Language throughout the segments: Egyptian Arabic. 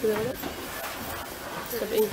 كده بدأ طب ايه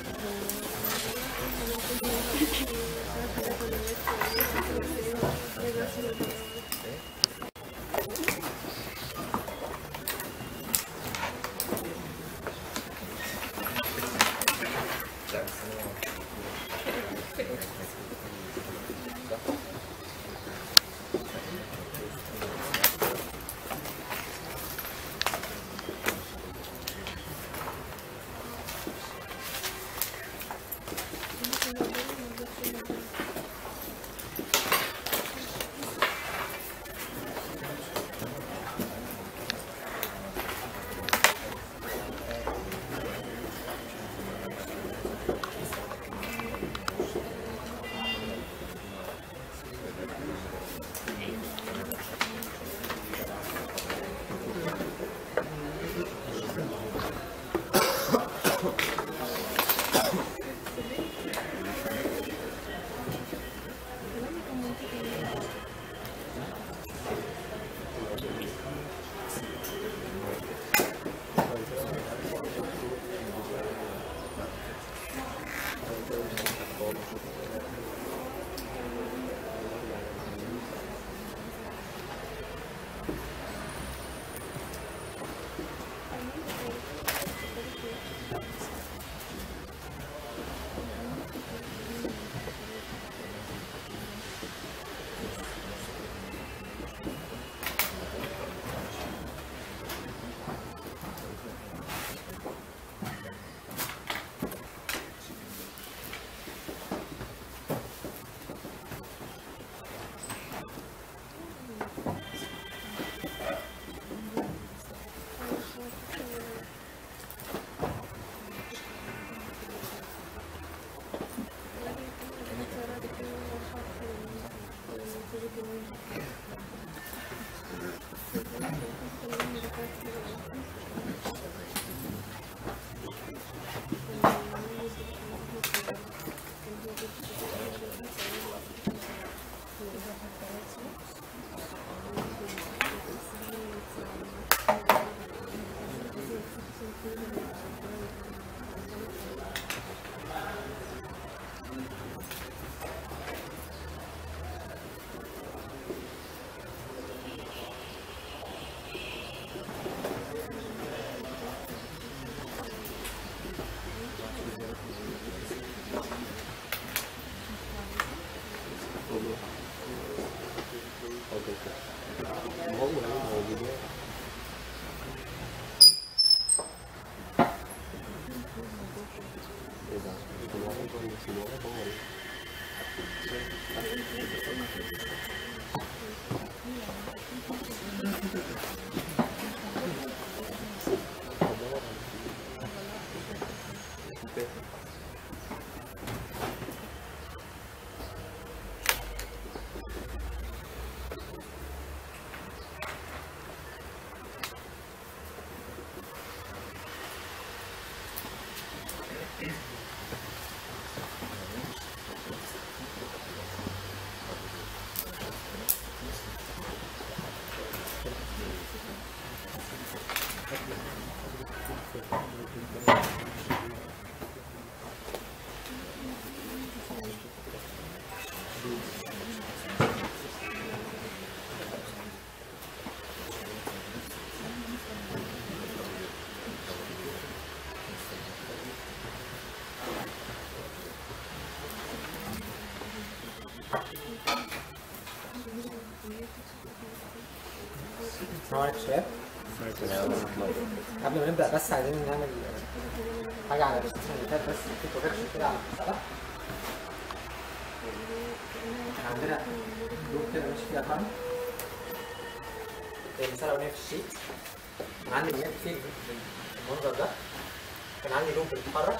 السلام عليكم شباب قبل ما نبدا بس عايزين نعمل حاجه على السيشن اللي فات بس في كوركشن كده على المساله كان عندنا جروب كده ماشي فيها فن المساله الاولانيه في الشيت كان عندي مليان كتير بالمنظر ده كان عندي لوب بيتحرك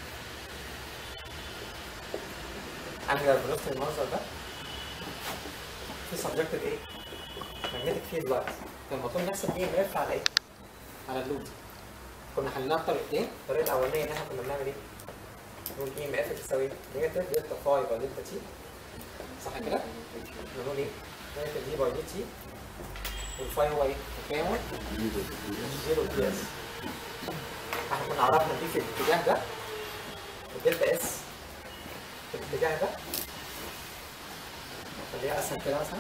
عندي بنص المنظر ده في سبجكتيف ايه؟ magnetic field light كان المفروض نحسب اي ام اف على ايه؟ على اللوب كنا حليناها بطريقتين الطريقه الاولانيه ان احنا كنا بنعمل ايه؟ نقول اي ام اف تساوي نيجاتيف دلتا فاي باي دلتا تي صح كده؟ نقول ايه؟ نيجاتيف دي باي دي تي والفاي هو ايه؟ تكامل زيرو دي اس احنا كنا عرفنا دي في الاتجاه ده الدلتا اس في الاتجاه ده خليها اسهل كده مثلا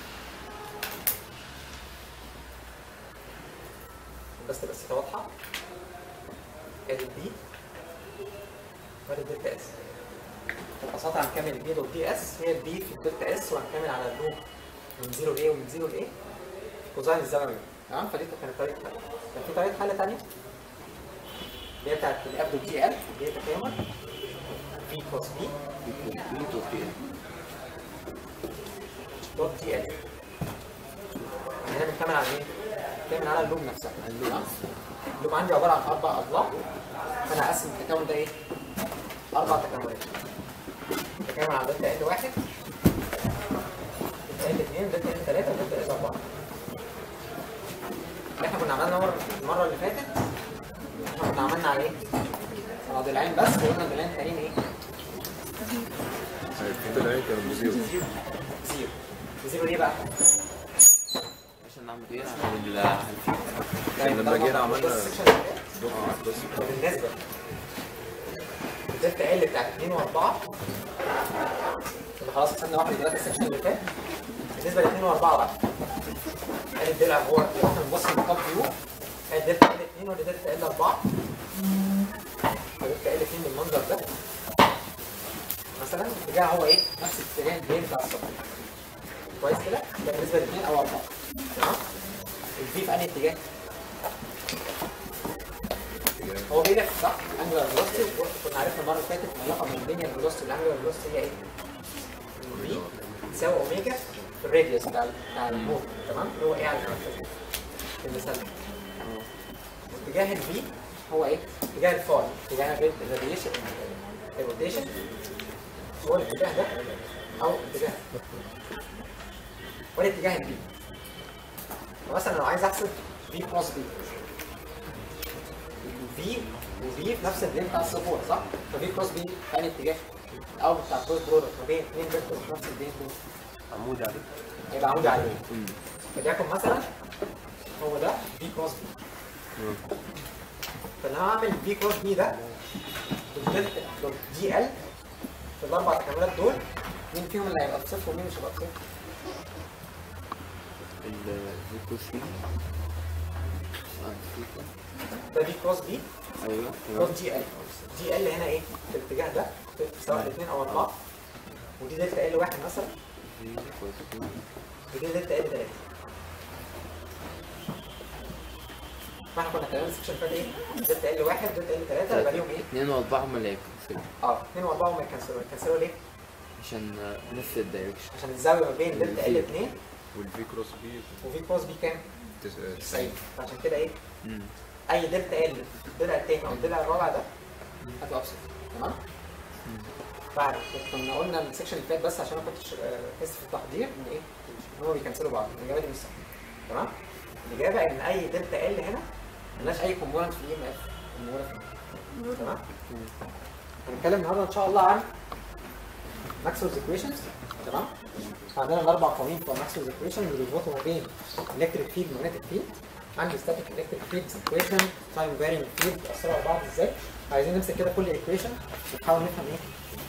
بس تبقى السيتا واضحه ادي البي وادي الدلتا اس ببساطه هنكمل البي دوت دي اس هي البي في الدلتا اس وهنكمل على اللوب من 0 ل A ومن 0 ل A كوزاين الزمني تمام فدي كانت طريقه حل كان في طريقه حل ثانيه اللي هي بتاعت الاف دوت دي ال اللي هي تكامل بي كوس بي دوت دي ال هنا بنكمل على ايه؟ بنكمل على اللوب نفسها اللوب اللوب عندي عباره عن اربع اضلاع فانا هقسم التكامل ده ايه؟ اربع تكاملات تكامل على دلتا ال واحد دلتا ال اثنين دلتا ال ثلاثه دلتا ال اربعه اللي احنا كنا عملنا المره المره اللي فاتت احنا كنا عملنا على ايه؟ على ضلعين بس وقلنا الضلعين التانيين ايه؟ طلعين كانوا بزيرو زيرو زيرو ليه بقى؟ عشان نعمل ايه عشان ال- طيب، لما طبعاً جينا عملنا- بص السكشن اللي فات. دفعة بس بالنسبه الدلتا ال بتاعت 2 و4 اللي خلاص خدنا واحد دلوقتي السكشن اللي فات بالنسبه ل 2 و4 بقى ادي الدلع هو لو احنا نبص من توب فيو ادي دلتا ال 2 ودي دلتا ال 4 دلتا ال 2 بالمنظر ده مثلا الاتجاه هو ايه؟ نفس الاتجاه البين بتاع السطح كويس كده؟ ده بالنسبه ل 2 او 4 تمام؟ الفي في انهي اتجاه؟ هو بيلف صح؟ انجلر فيلوسيتي كنا عرفنا المره اللي فاتت العلاقه بين اللينير فيلوسيتي والانجلر فيلوسيتي هي ايه؟ في تساوي اوميجا في الراديوس بتاع بتاع الموت تمام؟ اللي هو ايه على المركز في المثال ده. اتجاه الفي هو ايه؟ اتجاه الفاي اتجاه الراديشن الروتيشن هو الاتجاه ده او الاتجاه ده. والاتجاه البي فمثلا لو عايز احسب في كروس بي في وفي في نفس اللين بتاع الصفور صح؟ ففي كروس بي في انهي اتجاه؟ او بتاع كروس برودكت ما بين اثنين فيكتور في نفس اللين دول عمود عليه هيبقى عمودي عليه فليكن مثلا هو ده في كروس بي فانا هعمل في كروس بي ده بالدلتا دوت دي ال في الاربع تكاملات دول مين فيهم اللي هيبقى بصفر ومين مش هيبقى بصفر؟ الفيكوشن ده في كروس بي ايوه كروس دي ال دي ال هنا ايه؟ في الاتجاه ده سواء الاثنين او اربعه ودي دلتا ال واحد مثلا ودي دلتا ال ثلاثه فاحنا كنا اتكلمنا السكشن اللي فات ايه؟ دلتا ال واحد دلتا ال ثلاثه يبقى ليهم ايه؟ اثنين واربعة هم اللي هيكونوا اه اثنين واربعه وما يكنسلوا يكنسلوا ليه؟ عشان آه، نفس الدايركشن عشان الزاويه ما بين دلتا ال 2 والفي كروس بي وفي كروس بي كام؟ تس- 90 فعشان كده ايه؟ مم. اي دلتا ال الضلع الثاني او الضلع الرابع ده هتبقى بصفر تمام؟ بعد كنا قلنا السكشن اللي فات بس عشان ما كنتش آه، ركزت في التحضير ان ايه؟ ان هما بيكنسلوا بعض الاجابه دي مش صح تمام؟ الاجابه ان اي دلتا ال هنا ملهاش اي كومبوننت في الاي ام اف موجوده في النص. تمام؟ هنتكلم النهارده ان شاء الله عن ماكسويلز ايكويشنز تمام؟ عندنا الاربع قوانين بتوع ماكسويلز ايكويشنز اللي بيربطوا ما بين الكتريك فيلد ومagnetic فيلد عندي ستاتيك الكتريك فيلد ايكويشن تايم فارينج فيلد بيأثروا على بعض ازاي عايزين نمسك كده كل ايكويشن ونحاول نفهم ايه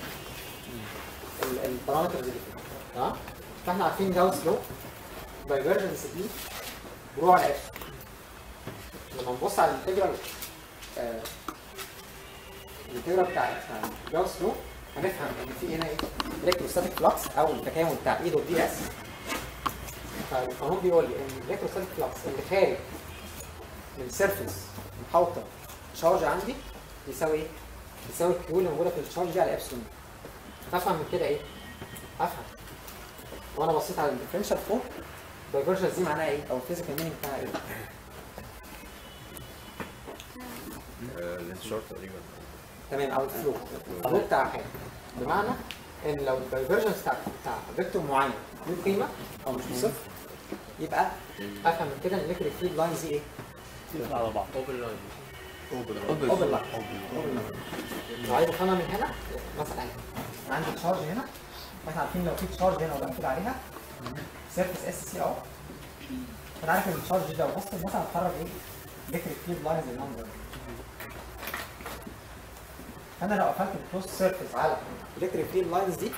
ال- البارامترز اللي فيها تمام فاحنا عارفين جاوس لو دايفرجنس دي بروح على اف لما نبص على الانتجرال آه، الانتجرال بتاع بتاع جاوس لو هنفهم ان في هنا ايه الكتروستاتيك فلكس او التكامل بتاع ايدو دي اس فالقانون بيقول لي ان الالكتروستاتيك فلكس اللي خارج من سيرفيس محاوطه شارج عندي يساوي ايه؟ يساوي الكيو اللي موجوده في الشارج دي على ابسلون افهم من كده ايه؟ افهم وانا بصيت على الديفرنشال فوق الدايفرجنس دي معناها ايه؟ او الفيزيكال مينينج بتاعها ايه؟ آه، الانتشار تقريبا تمام او الفلو الفلو بتاع حاجه بمعنى ان لو الدايفرجنس بتاع بتاع فيكتور معين له قيمه او مش بصفر يبقى افهم من كده ان الالكتريك فيلد لاينز دي ايه؟ على بعض اوبن لاين اوبن لاين لو عايز افهمها من هنا مثلا أنا عندي تشارج هنا واحنا عارفين لو في تشارج هنا وبقفل عليها سيرفيس اس سي ار فانا عارف ان التشارج ده لو بصت مثلا هتخرج ايه؟ الكتريك فيلد لاينز المنظر ده. فانا لو قفلت الكلوز سيرفيس على الكتريك فيلد لاينز دي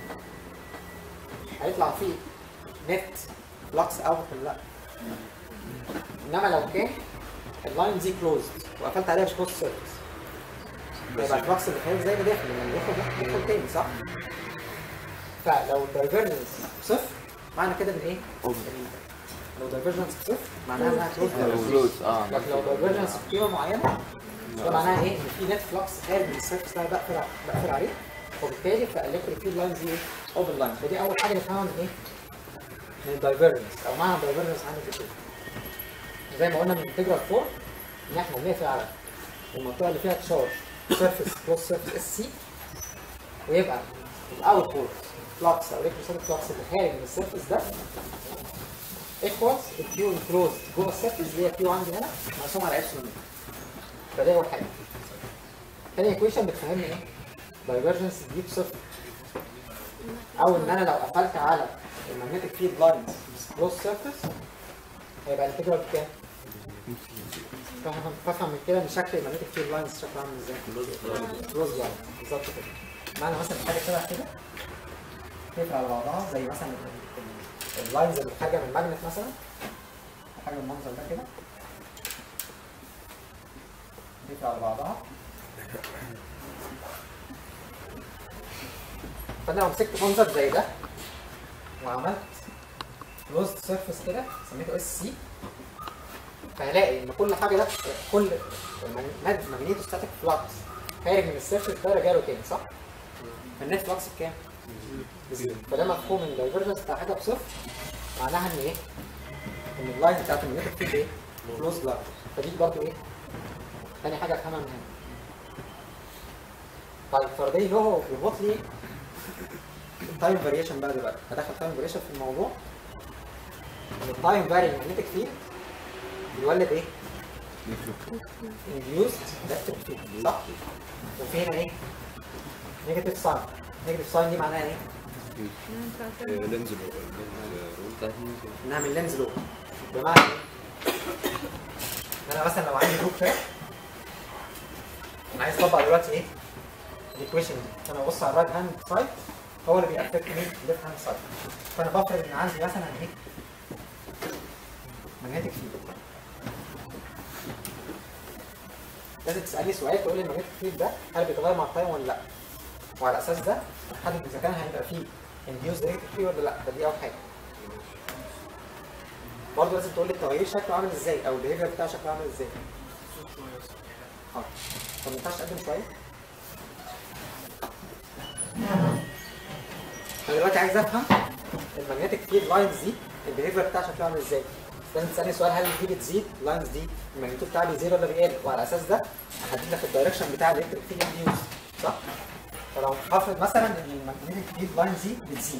هيطلع فيه نت فلكس اوت ولا لا انما لو كان اللاين دي كلوزد وقفلت عليها مش كلوز سيرفيس يبقى الفلكس اللي خارج زي ما داخل لما يدخل يدخل تاني صح؟ فلو الدايفرجنس صفر معنى كده ان ايه؟ لو دايفرجنس صفر معناها انها كلوز كلوز اه لكن لو دايفرجنس في قيمه معينه ده معناها ايه؟ ان في نت فلكس خارج من السيرفس ده أنا بقفل ع- بقفل عليه وبالتالي فالكتريك فيلد لاينز دي اوبن لاين فدي اول حاجه نفهمها من ايه؟ من الدايفرجنس او معنى الدايفرجنس عندي في كده زي ما قلنا من انتجرال 4 ان احنا بنقفل على المنطقه اللي فيها تشارج سيرفيس كلوز سيرفيس اس سي ويبقى الاوت بورت فلكس او الكتروستاتيك فلكس اللي خارج من السيرفيس ده ايكوالز الكيو انكلوز جوه السيرفيس اللي هي كيو عندي هنا مقسوم على ابسلون فده اول حاجه تاني ايكويشن بتفهمني ايه؟ دايفرجنس دي بصفر او ان انا لو قفلت على المagnetic فيلد لاينز كلوز سيرفيس هيبقى الانتجرال بكام؟ فاهم فافهم من كده ان شكل المagnetic فيلد لاينز شكله عامل ازاي؟ كلوز لاين بالظبط كده معنى مثلا حاجه شبه كده تقفل على بعضها زي مثلا ال- ال- اللاينز اللي خارجه من الماجنت مثلا حاجه بالمنظر ده كده تقفل على بعضها فانا لو مسكت منظر زي ده وعملت كلوزد سيرفيس كده سميته اس سي فهلاقي ان كل حاجه ده كل ماجنيتو ستاتيك فلكس خارج من السيرفيس ده راجع له تاني صح؟ فالنت فلكس بكام؟ بزيرو فده مفهوم ان الدايفرجنس بتاع حاجه بصفر معناها ان ايه؟ ان اللاين بتاعت الماجنيتيك فيلد ايه؟ كلوز لاين فدي برضه ايه؟ تاني حاجه افهمها من هنا طيب فردي له بيربط لي التايم فاريشن بقى دلوقتي هدخل تايم فاريشن في الموضوع ان التايم فاري ماجنتيك فيلد بيولد ايه؟ induced electric field صح؟ وفي هنا ايه؟ نيجاتيف ساين نيجاتيف ساين دي معناها ايه؟ لينز رول نعمل لينز لو بمعنى ايه؟ إن انا مثلا لو عندي لوب كده انا عايز اطبق دلوقتي ايه؟ الايكويشن دي فانا ببص على الرايت هاند سايد هو اللي بيأفكت مين؟ الليفت هاند سايد فانا بفرض ان عندي مثلا ايه؟ ماجنتيك فيلد لازم تسألني سؤال تقول لي الماجنتيك فيلد ده هل بيتغير مع التايم ولا لا؟ وعلى اساس ده احدد اذا كان هيبقى فيه انديوز الكتريك فيلد ولا لا ده دي اول حاجه برضه لازم تقول لي التغيير شكله عامل ازاي او البيهيفير بتاعه شكله عامل ازاي اه طب ما ينفعش تقدم شويه انا دلوقتي عايز افهم الماجنتيك فيلد لاينز دي البيهيفير بتاعها شكله عامل ازاي لازم تسالني سؤال هل دي بتزيد اللاينز دي الماجنتيود بتاعها بيزيد ولا بيقل وعلى اساس ده احدد لك الدايركشن بتاع الالكتريك فيلد انديوز صح فلو هفرض مثلا ان الماجنتيك فيلد لاينز دي بتزيد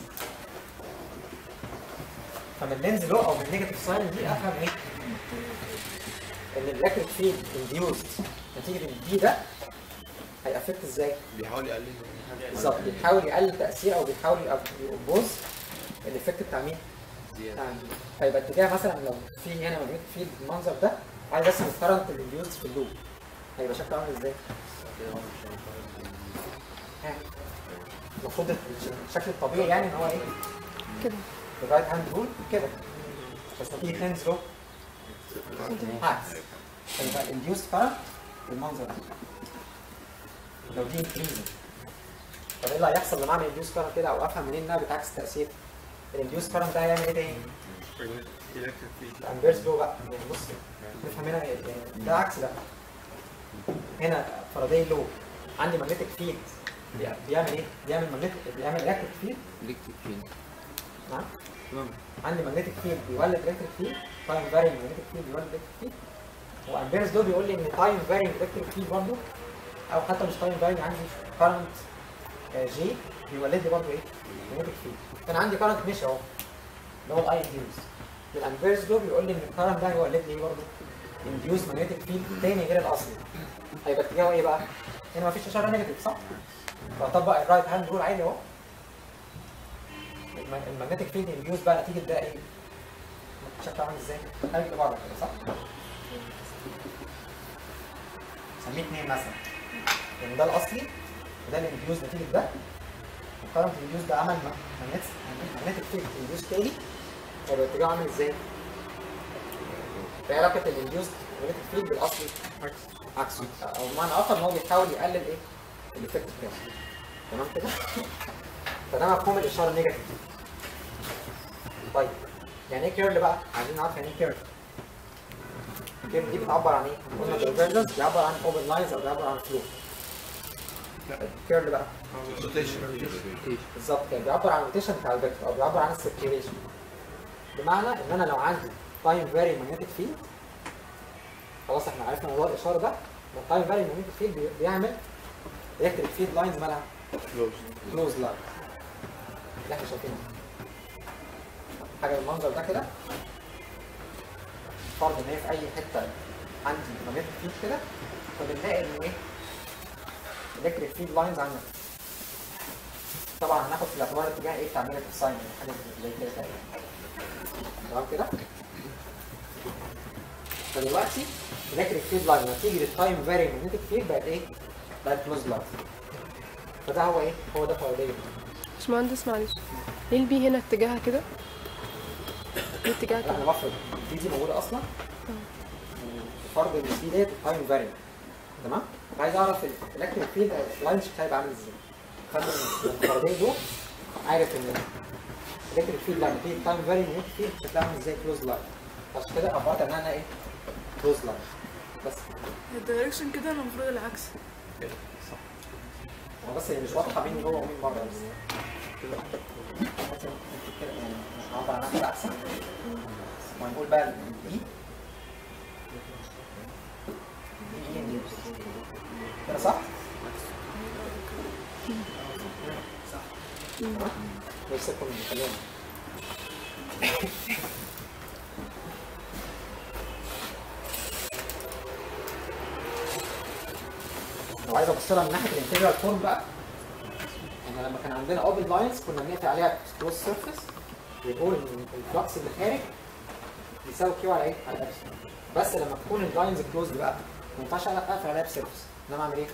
فمن اللينز لو او من النيجاتيف ساين دي افهم ايه؟ ان الالكتريك فيلد انديوزد نتيجه البي ده هيأفكت ازاي؟ بيحاول يقلل بالظبط بيحاول يقلل تاثير او بيحاول يبوظ الايفكت بتاع مين؟ بتاع البي فيبقى اتجاه مثلا لو في هنا ماجنتيك فيلد بالمنظر ده عايز ارسم الكرنت اللي انديوزد في اللوب هيبقى شكله عامل ازاي؟ ها. المفروض الشكل الطبيعي يعني ان هو ايه؟ كده الرايت هاند رول كده بس لما تيجي تنزله عكس فيبقى انديوس كارنت بالمنظر ده لو دي انكريزنج طب ايه اللي هيحصل لما اعمل انديوس كارنت كده او افهم منين انها بتعكس التاثير الانديوس كارنت ده هيعمل ايه تاني؟ الانفيرس لو بقى يعني بص نفهم هنا إيه؟ يعني ده عكس ده هنا فاراداي لو عندي ماجنتيك فيلد بيعمل ايه؟ بيعمل ماجنتيك بيعمل الكتريك فيلد الكتريك فيلد نعم تمام عندي ماجنتيك فيلد بيولد الكتريك فيلد تايم فارينج ماجنتيك فيلد بيولد الكتريك فيلد وامبيرس دول بيقول لي ان تايم فارينج الكتريك فيلد برضه او حتى مش تايم فارينج عندي كارنت جي بيولد لي برضه ايه؟ ماجنتيك فيلد فانا عندي كارنت ماشي اهو اللي هو الاي انديوز الامبيرس دول بيقول لي ان الكارنت ده هيولد لي ايه برضه؟ انديوز ماجنتيك فيلد تاني غير الاصلي هيبقى اتجاهه ايه بقى؟ هنا مفيش اشاره نيجاتيف صح؟ فاطبق الرايت هاند رول عادي اهو الم- الماجنتيك فيلد انديوز بقى نتيجه ده ايه؟ شكله عامل ازاي؟ خارج لبره كده صح؟ سميه اتنين مثلا يعني ده الاصلي وده الانديوز نتيجه ده الكرنت الانديوز ده عمل ماجنتيك فيلد انديوز تاني هيبقى اتجاهه عامل ازاي؟ في علاقه الانديوز ماجنتيك فيلد بالاصلي عكسه او بمعنى اخر ان هو بيحاول يقلل ايه؟ الايفكت بتاعه تمام كده؟ فده مفهوم الاشاره النيجاتيف طيب يعني ايه كيرل بقى؟ عايزين نعرف يعني ايه كيرل الكيرل دي بتعبر عن ايه؟ قلنا الدايفرجنس بيعبر عن اوبن لاينز او بيعبر عن فلو الكيرل بقى بالظبط كده بيعبر عن الروتيشن بتاع الفيكتور او بيعبر عن السيركيوليشن بمعنى ان انا لو عندي تايم فاري ماجنتيك فيلد خلاص احنا عرفنا موضوع الاشاره ده التايم فاري ماجنتيك فيلد بيعمل الكتريك فيلد لاينز مالها كلوز لاين اللي احنا شايفينها حاجه بالمنظر ده كده فرض ان هي في اي حته عندي ماجنتيك فيلد كده فبنلاقي ان ايه الكتريك فيلد لاينز عندنا طبعا هناخد في الاعتبار الاتجاه ايه بتاع ميجاتيف ساين حاجه زي كده تقريبا تمام كده فدلوقتي الكتريك فيلد لاين نتيجه التايم فاري ماجنتيك فيلد بقت ايه؟ بقت كلوز لاين فده هو ايه؟ هو ده فارديه باشمهندس معلش ليه البي هنا اتجاهها كده؟ ليه اتجاهها لا انا كده؟ بفرض دي دي موجوده اصلا فرض ان دي ديت التايم فاري تمام؟ عايز اعرف الالكتريك فيلد لاين شكلها هيبقى عامل ازاي؟ خدنا من الفردين دول عارف ان الالكتريك فيلد لاين نتيجه التايم فاري ماجنتيك فيلد شكلها عامل ازاي كلوز لاين عشان كده عبرت عنها انها ايه؟ كلوز لاين بس الدايركشن كده انا المفروض العكس هو بس هي مش واضحه مين جوه ومين بره بس ممكن كده يعني نعبر عنها كده احسن وهنقول بقى الاي اي كده صح؟ صح ويسيبكم من الكلام لو عايز ابص لها من ناحيه الانتجرال فورم بقى يعني لما كان عندنا اوبن لاينز كنا بنقفل عليها كروس سيرفيس بيقول ان الفلكس اللي خارج بيساوي كيو على ايه؟ على الابسلون بس لما تكون اللاينز كلوزد بقى ما ينفعش اقفل عليها بسيرفيس انما اعمل ايه؟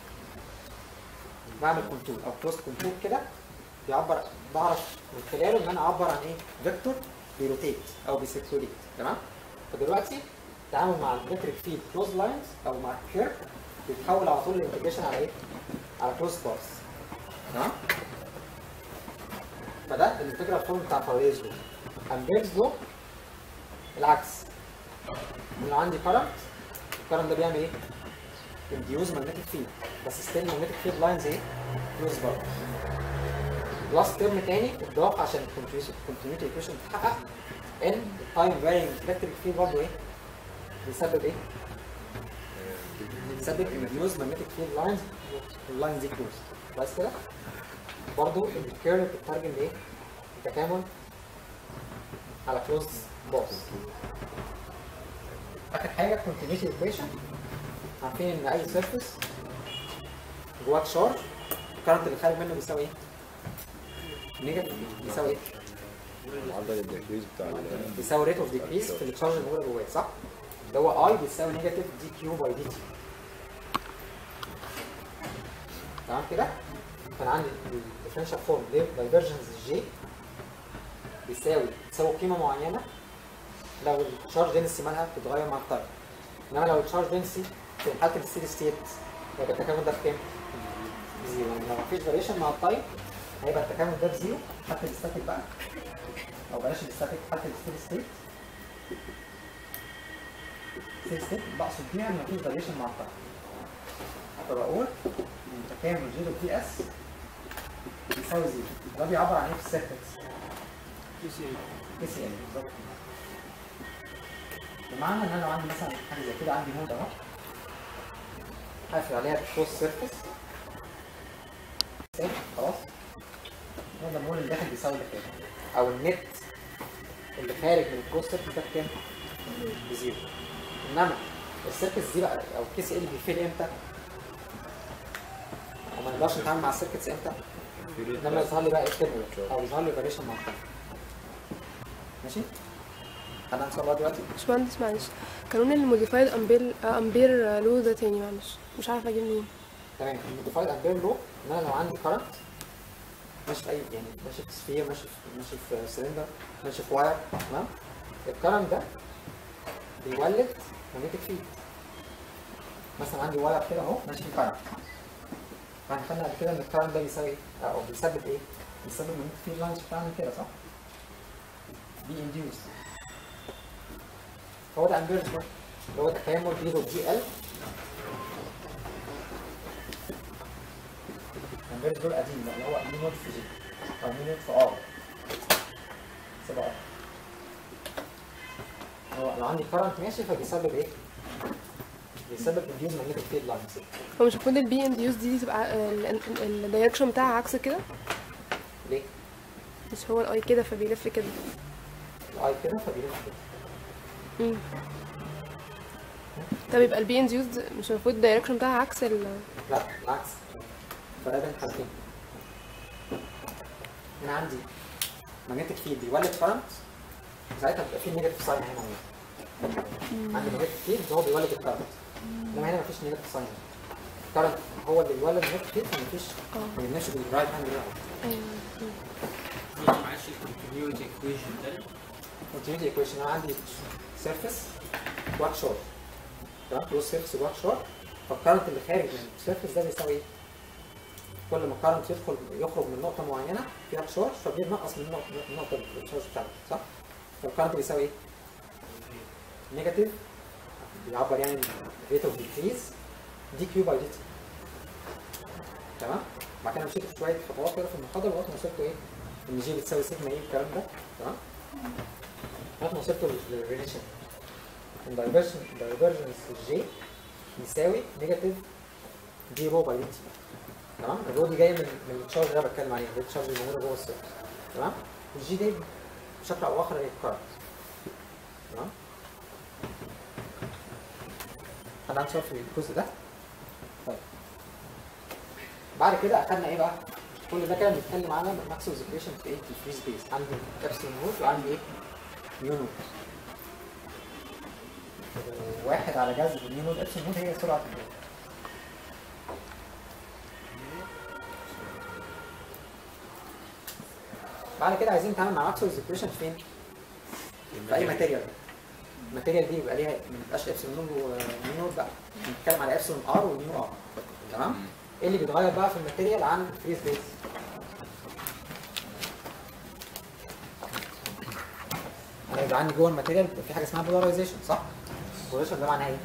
بعمل كونتور او كلوز كونتور كده بيعبر بعرف من خلاله ان انا اعبر عن ايه؟ فيكتور بيروتيت او بيسيركوليت تمام؟ فدلوقتي التعامل مع الالكتريك فيلد كلوز لاينز او مع الكيرف بيتحول على طول الانتجريشن على ايه؟ على كلوز بارس تمام؟ فده الانتجرال فورم بتاع فاريز لو امبيرز لو العكس ان لو عندي كرنت الكرنت ده بيعمل ايه؟ انديوز ماجنتيك فيلد بس ستيل ماجنتيك فيلد لاينز ايه؟ كلوز برضه بلس ترم تاني اتضاف عشان الكونتينيوتي ايكويشن تتحقق ان التايم فارينج الكتريك فيلد برضه ايه؟ بيسبب ايه؟ بيسبب انديوز ماجنتيك فيلد لاينز اللاينز دي كلوز بس كده برضه الكيرل بتترجم لايه؟ التكامل على كلوز باص اخر حاجه كونتينيوتي ايكويشن عارفين ان اي سيرفيس جواه تشارج الكرنت اللي خارج منه بيساوي ايه؟ نيجاتيف بيساوي ايه؟ معدل الديكريز بتاع ال- بيساوي ريت اوف ديكريس في التشارج اللي موجوده جواه صح؟ اللي هو اي بيساوي نيجاتيف دي كيو باي دي تي تمام كده؟ كان عندي الديفرنشال فورم دايفرجنس جي بيساوي تساوي قيمه معينه لو التشارج دنسي مالها بتتغير مع التايم انما لو التشارج دنسي في حاله الستيدي ستيت هيبقى التكامل ده بكام؟ زيرو يعني لو مفيش فاريشن مع التايم هيبقى التكامل ده بزيرو حتى الاستاتيك بقى او بلاش الاستاتيك حتى الستيدي ستيت ستيدي ستيت بقصد بيها ان مفيش فاريشن مع التايم فبقول ان تكامل جي بي اس بيساوي زيرو ده بيعبر عن ايه في السيركتس؟ كي سي ال بالظبط بمعنى ان انا لو عندي مثلا حاجه زي كده عندي نود اهو هقفل عليها كروس سيرفيس خلاص نقدر نقول اللي داخل بيساوي اللي خارج او النت اللي خارج من الكروس سيرفيس ده بكام؟ بزيرو انما السيركتس دي بقى او الكي سي ال بيفيل امتى؟ وما نقدرش نتعامل مع السيركتس امتى؟ لما يظهر لي بقى اكتيرنال او يظهر لي فاريشن مع التايم ماشي؟ حد عنده سؤال لغاية دلوقتي؟ باشمهندس معلش قانون الموديفايد امبير امبير لو ده تاني معلش مش عارفه اجيب منين تمام الموديفايد امبير لو ان انا لو عندي كارنت ماشي في اي يعني ماشي في سفير ماشي في ماشي في سلندر ماشي في واير تمام الكارنت ده بيولد ماجنتيك فيلد مثلا عندي واير كده اهو ماشي فيه كارنت فاحنا خدنا قبل كده ان الكارنت ده بيساوي ايه؟ او بيسبب ايه؟ بيسبب ماجنتيك فيلد لاينز بتاعنا كده صح؟ بي انديوس هو ده امبيرز بقى اللي هو تكامل بي دوت جي ال امبيرز دول قديم بقى اللي هو مي نوت في جي او مي نوت في ار سيبها ار هو لو عندي كارنت ماشي فبيسبب ايه؟ بيسبب انديوز ماجنتيك فيلد لاينز هو مش المفروض البي انديوس دي تبقى الدايركشن بتاعها عكس كده ليه؟ مش هو الاي كده فبيلف كده الاي كده فبيلف كده مم. طب يبقى البي انديوس مش المفروض الدايركشن بتاعها عكس ال لا بالعكس فرق بين حالتين انا عندي ماجنتيك فيلد بيولد كارنت ساعتها بيبقى في نيجاتيف ساين هنا وهنا عندي ماجنتيك فيلد هو بيولد الكارنت انما هنا مفيش نيجاتيف ساين الكارنت هو اللي بيولد ماجنتيك فيلد مفيش ما يبناش بالرايت هاند ايوه معلش الكونتينيوتي ايكويشن ده continuity equation انا عندي surface جواك شورت تمام كلوز سيرفيس جواك شورت فالكرنت اللي خارج من السيرفيس ده بيساوي ايه؟ كل ما الكرنت يدخل يخرج من نقطة معينة فيها تشارج فبينقص من النقطة النقطة التشارج بتاعته صح؟ فالكرنت بيساوي ايه؟ نيجاتيف بيعبر يعني ريت اوف ديكريز دي كيو باي دي تي تمام؟ بعد كده مشيت في شوية خطوات كده في المحاضرة لغاية ما وصلت ايه؟ ان جي بتساوي سيجما ايه الكلام ده تمام؟ لغايه ما وصلت للريليشن الدايفرجن دايفرجنس جي يساوي نيجاتيف دي رو باي دي تي تمام الرو دي جايه من من التشارج اللي انا بتكلم عليه اللي هي التشارج اللي موجوده جوه السيرفس تمام والجي دي بشكل او اخر هي الكارنت تمام حد عنده سؤال في الجزء ده؟ طيب بعد كده اخدنا ايه بقى؟ كل ده كده بنتكلم على ماكسويلز ايكويشن في ايه؟ في الفري سبيس عندي ابسلون نوت وعندي ايه؟ نيو نوت واحد على جذر نيو نوت ابسلون نوت هي سرعه الضوء بعد كده عايزين نتعامل مع ماكسويلز ايكويشن فين؟ في اي ماتيريال الماتيريال دي يبقى ليها ما تبقاش ابسلون نوت ونيو نوت بقى بنتكلم على ابسلون ار ونيو ار تمام؟ ايه اللي بيتغير بقى في الماتيريال عن الفري سبيس؟ انا يبقى عندي جوه الماتيريال بيبقى في حاجه اسمها بولاريزيشن صح؟ بولاريزيشن ده معناه ايه؟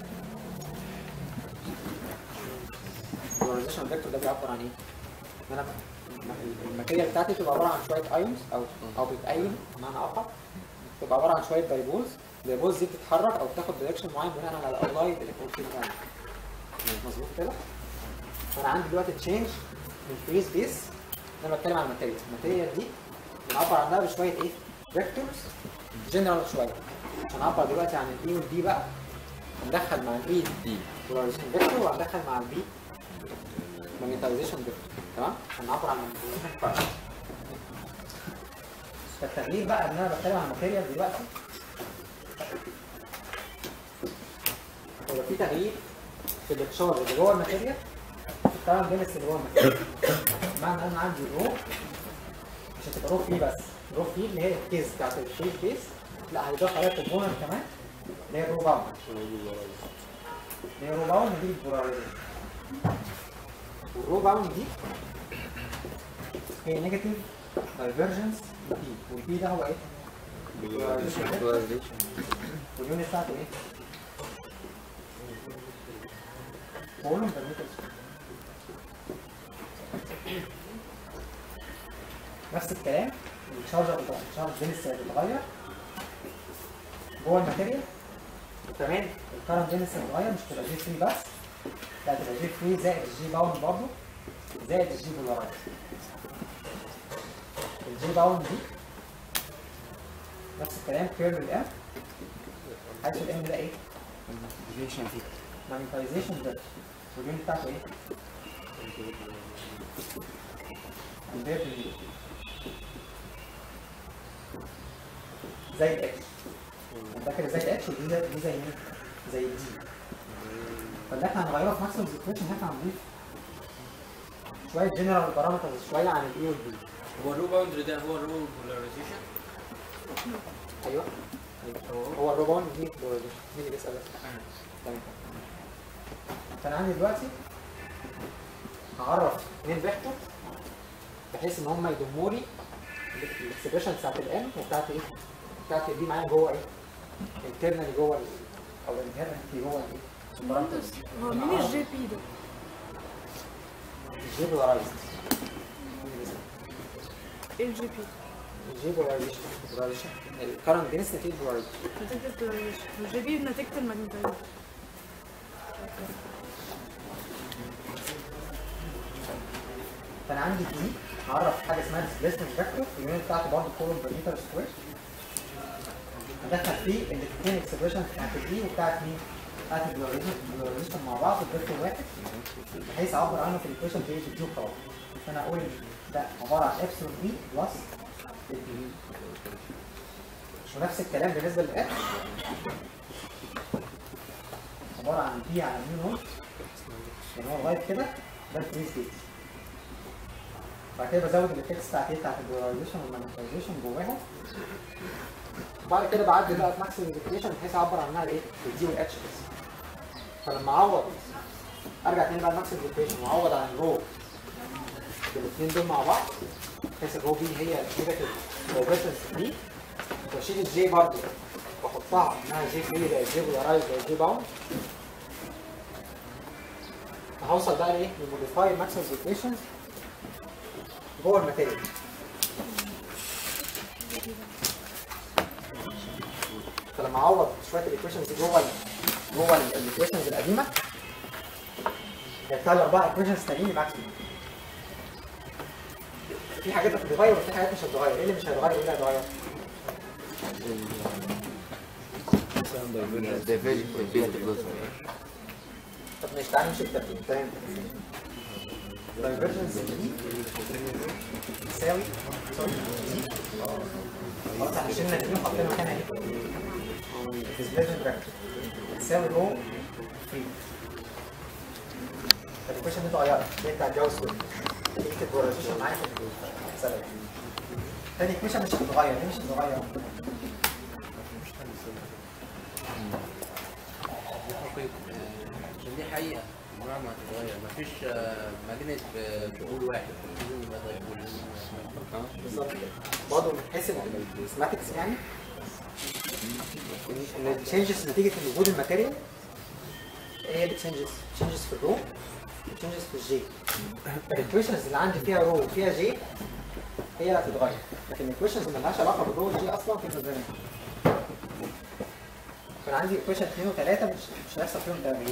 بولاريزيشن فيكتور ده بيعبر عن ايه؟ ان انا م- الماتيريال بتاعتي بتبقى عباره عن شويه ايونز او او بتأين بمعنى اخر بتبقى عباره عن شويه دايبولز الدايبولز دي بتتحرك او بتاخد دايركشن معين بناء على الاولايد الكترون فيلد مظبوط كده؟ فانا عندي دلوقتي تشينج من فري سبيس انا بتكلم عن الماتيريال الماتيريال دي بنعبر عنها بشويه ايه؟ فيكتورز جنرال شويه هنعبر دلوقتي عن الاي والبي بقى هندخل مع الاي دي بولاريزيشن فيكتور وهندخل مع البي ماجنتايزيشن فيكتور تمام هنعبر عن الماجنتيزيشن كارنت فالتغيير بقى ان انا بتكلم عن الماتيريال دلوقتي هو في تغيير في التشارج اللي جوه الماتيريال في الكارنت دينس اللي جوه الماتيريال معنى ان انا عندي رو مش هتبقى رو فري بس رو فري اللي هي الكيس بتاعت الفري كيس لا هيضاف عليها كومبوننت كمان اللي هي الرو باوند اللي هي الرو باوند دي البولاريزيشن والرو باوند دي هي نيجاتيف دايفرجنس بي والبي ده هو ايه؟ واليونت بتاعته ايه؟ فولوم بير متر نفس الكلام الشارجر الشارج دينس بيتغير جوه الماتيريال وكمان الكارنت دينس بيتغير مش تبقى جي 3 بس لا تبقى جي 3 زائد الجي باوند برضه زائد الجي بولارايز الجي باوند دي نفس الكلام كيرف الام حيث الام ده ايه؟ مانيتايزيشن ده واليونت بتاعته ايه؟ البير بالميل. زي الاتش فاكر زي الاتش ودي زي دي زي مين؟ زي الدي فاللي احنا هنغيره في ماكسيمم ايكويشن ان احنا هنضيف شويه جنرال بارامترز شويه عن الاي والبي هو الرو باوندري ده هو الرو بولاريزيشن ايوه أيوة. هو الروبون دي مين اللي بيسال ده؟ تمام فانا عندي دلوقتي هعرف اثنين فيكتور بحيث ان هم يضموا لي الاكسبريشن بتاعت الام وبتاعت ايه؟ بتاعت دي معايا جوه ايه؟ انترنالي جوه ال او انهيرنتلي جوه الايه؟ البارامترز هو مين الجي بي ده؟ جيبولارايزد ايه الجي بي؟ جيبولارايزيشن جيبولارايزيشن الكرنت دينستي في جيبولارايزيشن نتيجة البولاريزيشن الجي بي نتيجة الماجنتيزيشن فانا عندي دي هعرف حاجه اسمها ديسبيسمنت فيكتور اليونت بتاعته برضه كولوم بير متر سكوير هدخل فيه الاثنين اكسبريشن بتاعت دي وبتاعت مين؟ بتاعت البلوريزيشن مع بعض في فيكتور واحد بحيث اعبر عنه في الايكويشن دي في الديو خلاص فانا اقول إن ده عباره عن ابسلون بي بلس الدي ونفس الكلام بالنسبه للاتش عباره عن بي على ميو نوت يعني هو لغايه كده ده الفري ستيت بعد كده بزود الافكتس بتاعت ايه بتاعت البولاريزيشن والماجنتيزيشن جواها وبعد كده بعدي بقى في ماكسيمم ديفينيشن بحيث اعبر عنها ايه بالدي والاتش بس فلما اعوض ارجع تاني بقى لماكسيمم ديفينيشن واعوض عن الرو بالاثنين دول مع بعض بحيث الرو بي هي نيجاتيف بروبرتنس دي واشيل الجي برضه واحطها انها جي فري زي الجي بولارايز زي الجي باوند هوصل بقى لايه؟ لموديفاي ماكسيمم ديفينيشن جوه الماتيريال فلما اعوض شويه الايكويشنز دي جوه ال- جوه الايكويشنز القديمه هيطلع لي اربع ايكويشنز تانيين ماكسيموم في حاجات هتتغير وفي حاجات مش هتتغير ايه اللي مش هيتغير وايه اللي هيتغير؟ ديفيجن بيلت بلس طب ماشي تعالى نمشي بالترتيب تمام دايفرجنس دي تساوي دي خلاص احنا شلنا دي وحطينا مكانها ايه؟ ديسبيسمنت فاكتور تساوي رو فري الايكويشن دي اتغيرت دي بتاعت جاوس اكتب بوريزيشن معايا في السبب تاني ايكويشن مش هتتغير ليه مش هتتغير؟ دي حقيقة آه، عشان دي حقيقة عمرها ما هتتغير مفيش آه، ماجنت بقول واحد كلهم يتغيروا كلهم بالظبط برضه من حيث السماتكس يعني ان التشنجز نتيجه وجود الماتيريال ايه هي التشنجز؟ تشنجز في الرو تشنجز في الجي الايكويشنز اللي عندي فيها رو وفيها جي هي اللي هتتغير لكن الايكويشنز اللي مالهاش علاقه بالرو والجي اصلا في زي ما هي. كان عندي ايكويشن 2 و3 مش مش هيحصل فيهم تغيير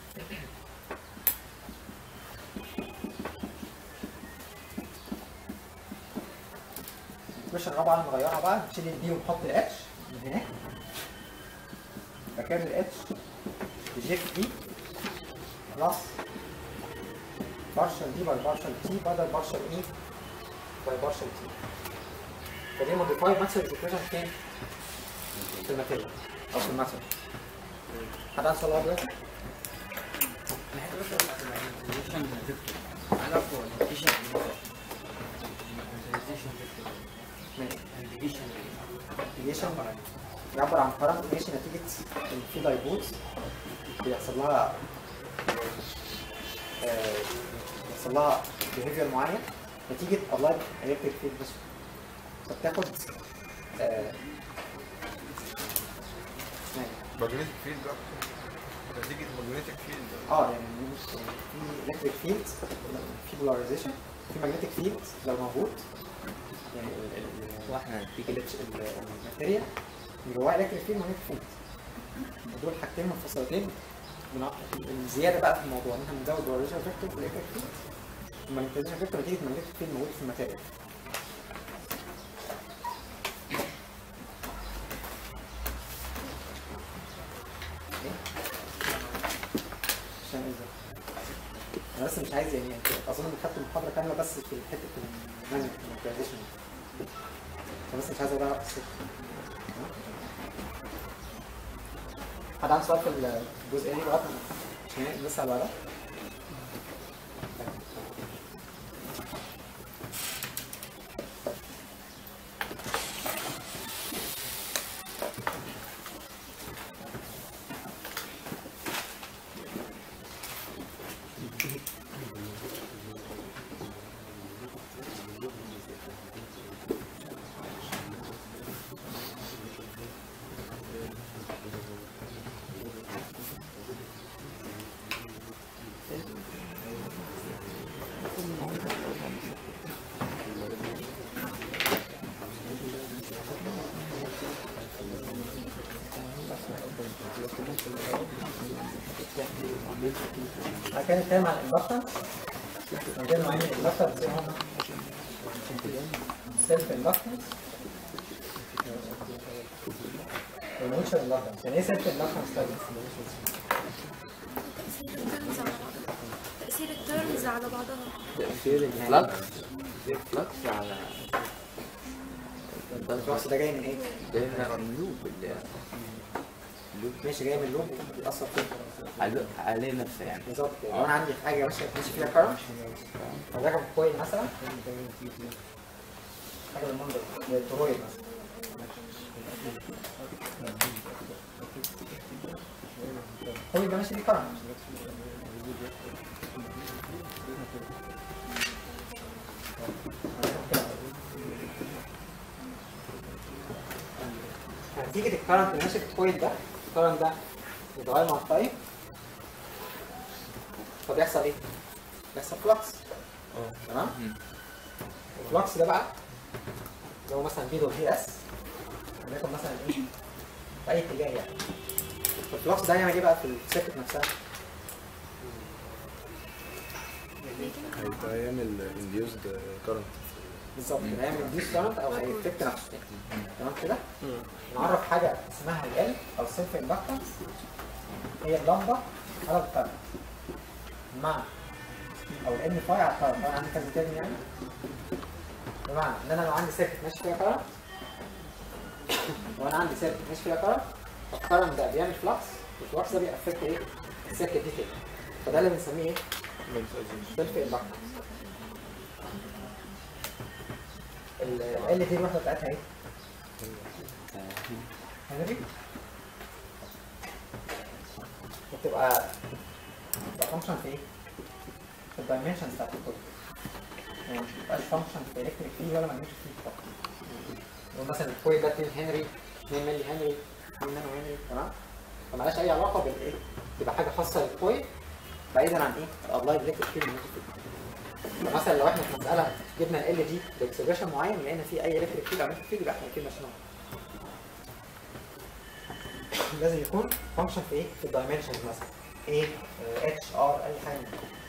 الايكويشن الرابعه اللي نغيرها بقى نشيل الدي ونحط الاتش من هناك مكان الاتش بجي في دي بلس بارشل دي باي بارشل تي بدل بارشل اي باي بارشل تي فدي موديفايد ماكسيمم ايكويشن فين؟ في الماتيريال او في الماتيريال حد عنده سؤال دلوقتي؟ ماشي ديفيشن يعبر عن كرنت ماشي نتيجة إن في دايبوت بيحصل لها آه، بيحصل لها بيهيفير معين نتيجة ابلايد الكتريك فيلد بس فبتاخد آه، اسمها إيه؟ ماجنتيك فيلد بقى نتيجة ماجنتيك فيلد اه يعني في الكتريك فيلد في بولاريزيشن في ماجنتيك فيلد لو موجود يعني ال- ال- واحنا ال- ال- الماتيريال اللي جواها الكتريك فيلد وماجنتيك فيلد دول حاجتين منفصلتين بنع- الزياده بقى في الموضوع ان احنا بنزود بولاريزيشن فيكتور في الالكتريك فيلد الماجنتيزيشن فيكتور نتيجه الماجنتيك فيلد موجود في الماتيريال عشان ايه ده؟ انا بس مش عايز يعني اظن اني خدت محاضره كامله بس في حته المانجمنت انا بس مش عايز اقولها بس حد عنده سؤال في الجزئيه دي لغايه ما- عشان نسال على ده بعد كده نتكلم عن الاندكتنس عندنا نوعين من الاندكتنس ايه هما؟ سيلف اندكتنس والموتشر اندكتنس يعني ايه سيلف اندكتنس طيب؟ تأثير الترمز على بعضها تأثير الفلكس الفلكس على الفلكس ده جاي من ايه؟ ده اللوب اللي ماشي جاي من اللوب بيأثر فيه على- عليه نفسه يعني بالظبط لو انا عندي حاجه ماشيه ماشي فيها كرنت فده كويل مثلا حاجه بالمنظر ده، زي الترويد مثلا الكويل ده ماشي فيه كرنت نتيجة الكرنت اللي ماشي في الكويل ده الكرنت ده يتغير مع التايم فبيحصل ايه؟ بيحصل فلكس تمام؟ الفلكس ده بقى اللي هو مثلا في دو في اس وليكن مثلا ايه؟ في اي اتجاه يعني الفلكس ده هيعمل ايه بقى في السيركت نفسها؟ هيبقى يعمل induced current بالظبط هيعمل ديس كارنت او هيفكت نفسه تمام كده؟ نعرف حاجه اسمها ال او سيلف اندكتنس هي اللمبه على الكارنت مع او الان فاي على الكارنت انا عندي كذا ترم يعني بمعنى ان انا لو عندي سيركت ماشي فيها كارنت وانا عندي سيركت ماشي فيها كارنت الكارنت ده بيعمل فلكس والفلكس ده بيأفكت ايه؟ السيركت دي تاني فده اللي بنسميه ايه؟ سيلف اندكتنس ال دي الوحده بتاعتها ايه؟ هنري بتبقى بتبقى فانكشن في ايه؟ في الدايمنشنز بتاعت الكود يعني ما بتبقاش فانكشن في الكتريك فيه ولا ماجنتيك فيه فقط يقول مثلا الكويل ده 2 هنري 2 ملي هنري 2 نانو هنري تمام؟ فمالهاش اي علاقه بالايه؟ تبقى حاجه خاصه للكويل بعيدا عن ايه؟ الابلايد الكتريك فيلد اللي فيه فمثلا لو احنا في مساله جبنا ال دي باكسبريشن معين لقينا فيه اي الكتريك فيلد او ماجنتيك فيلد يبقى احنا كده ماشيين لازم يكون فانكشن في ايه؟ في الدايمنشنز مثلا ايه اتش ار اي حاجه من دي.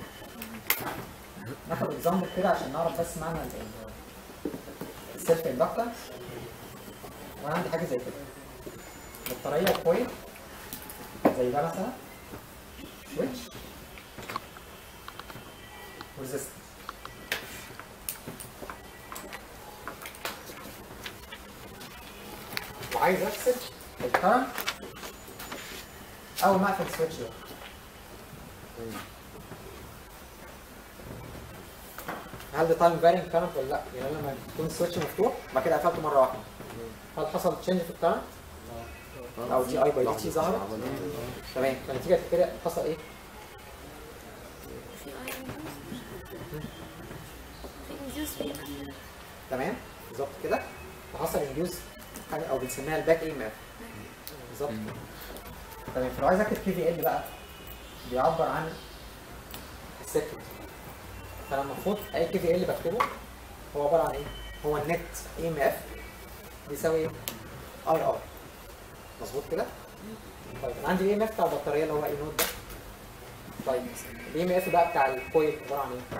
ناخد اكزامبل كده عشان نعرف بس معنى السيلف اندكتنس وانا عندي حاجه زي كده بطاريه كويل زي ده مثلا سويتش ريزيستنس وعايز افصل الكرنت اول ما اقفل السويتش ده هل ده تايم فارينج كرنت ولا لا؟ يعني أنا لما يكون السويتش مفتوح بعد كده قفلته مره واحده هل حصل تشينج في الكرنت؟ او دي اي باي دي تي ظهرت؟ تمام فنتيجه كده حصل ايه؟ في اي في انديوس في تمام بالظبط كده فحصل انديوس حاجه او بنسميها الباك اي ام اف بالظبط كده. تمام فلو عايز اكتب كي في ال بقى بيعبر عن السيركت فانا المفروض اي كي في ال بكتبه هو عباره عن ايه؟ هو النت اي ام اف بيساوي ايه؟ اي ار مظبوط كده؟ طيب انا عندي الاي ام اف بتاع البطاريه اللي هو اي نوت ده طيب الاي ام اف بقى بتاع الكويل عباره عن ايه؟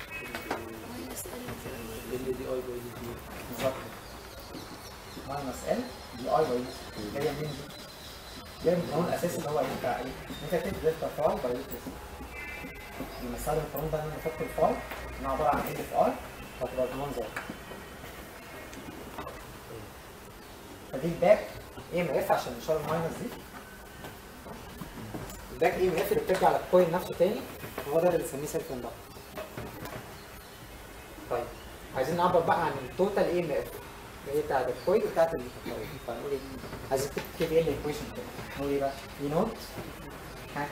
ال دي اي باي دي تي بالظبط ماينس ال دي اي باي دي جايه منين دي؟ جايه من القانون الاساسي اللي هو ايه بتاع ايه؟ نيجاتيف دلتا فاي باي دلتا سي لما استخدم القانون ده ان انا بحط الفاي انها عباره عن ال في ار فتبقى بالمنظر ده. فدي الباك اي ام اف عشان نشار الماينس دي الباك اي ام اف اللي بترجع للكوين نفسه تاني هو ده اللي بنسميه سيلف اندكت طيب عايزين نعبر بقى عن التوتال اي ام اف اللي هي بتاعت الكويل وبتاعت الكويل فنقول ايه؟ عايزين نكتب كي في ال ايكويشن كده نقول ايه بقى؟ اي نوت ها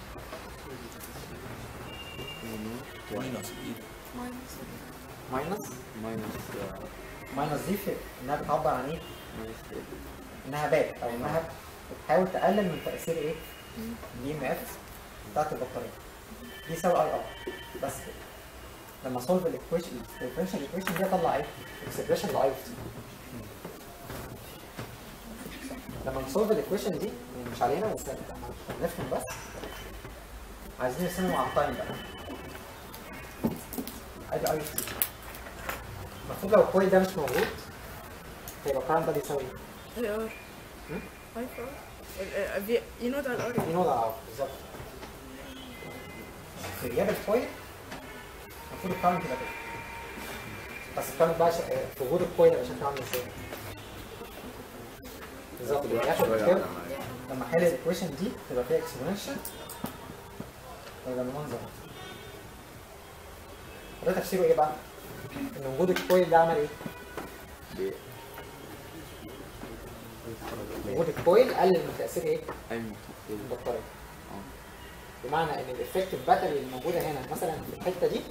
ماينس ماينس ماينس ماينس دي في انها بتعبر عن ايه؟ ماينس انها باك او انها بتحاول تقلل من تاثير ايه؟ الاي ام اف بتاعت البطاريه دي يساوي اي ار بس كده لما سولف الايكويشن الديفرنشال ايكويشن دي اطلع ايه؟ اكسبريشن لاي اوف تي لما نسولف الايكويشن دي يعني مش علينا بس احنا نفهم بس عايزين نرسمه على التايم بقى ادي اي تي المفروض لو الكويل ده مش موجود هيبقى الكرنت ده بيساوي ايه؟ اي ار هم؟ اي ار ينود على الار دي نقطة على العرض بالظبط في غياب الكويل المفروض الكرنت يبقى كده بس الكرنت بقى ش- في وجود الكويل يبقى شكله عامل ازاي؟ بالظبط يبقى ياخد شوية الكيرف على معايا. لما احل الايكويشن دي تبقى فيها اكسبوننشال ويبقى بالمنظر ده ده تفسيره ايه بقى؟ ان وجود الكويل ده عمل ايه؟ ليه؟ وجود الكويل قلل من تاثير ايه؟ ايوه البطاريه بمعنى ان الافكتيف باتري اللي موجوده هنا مثلا في الحته دي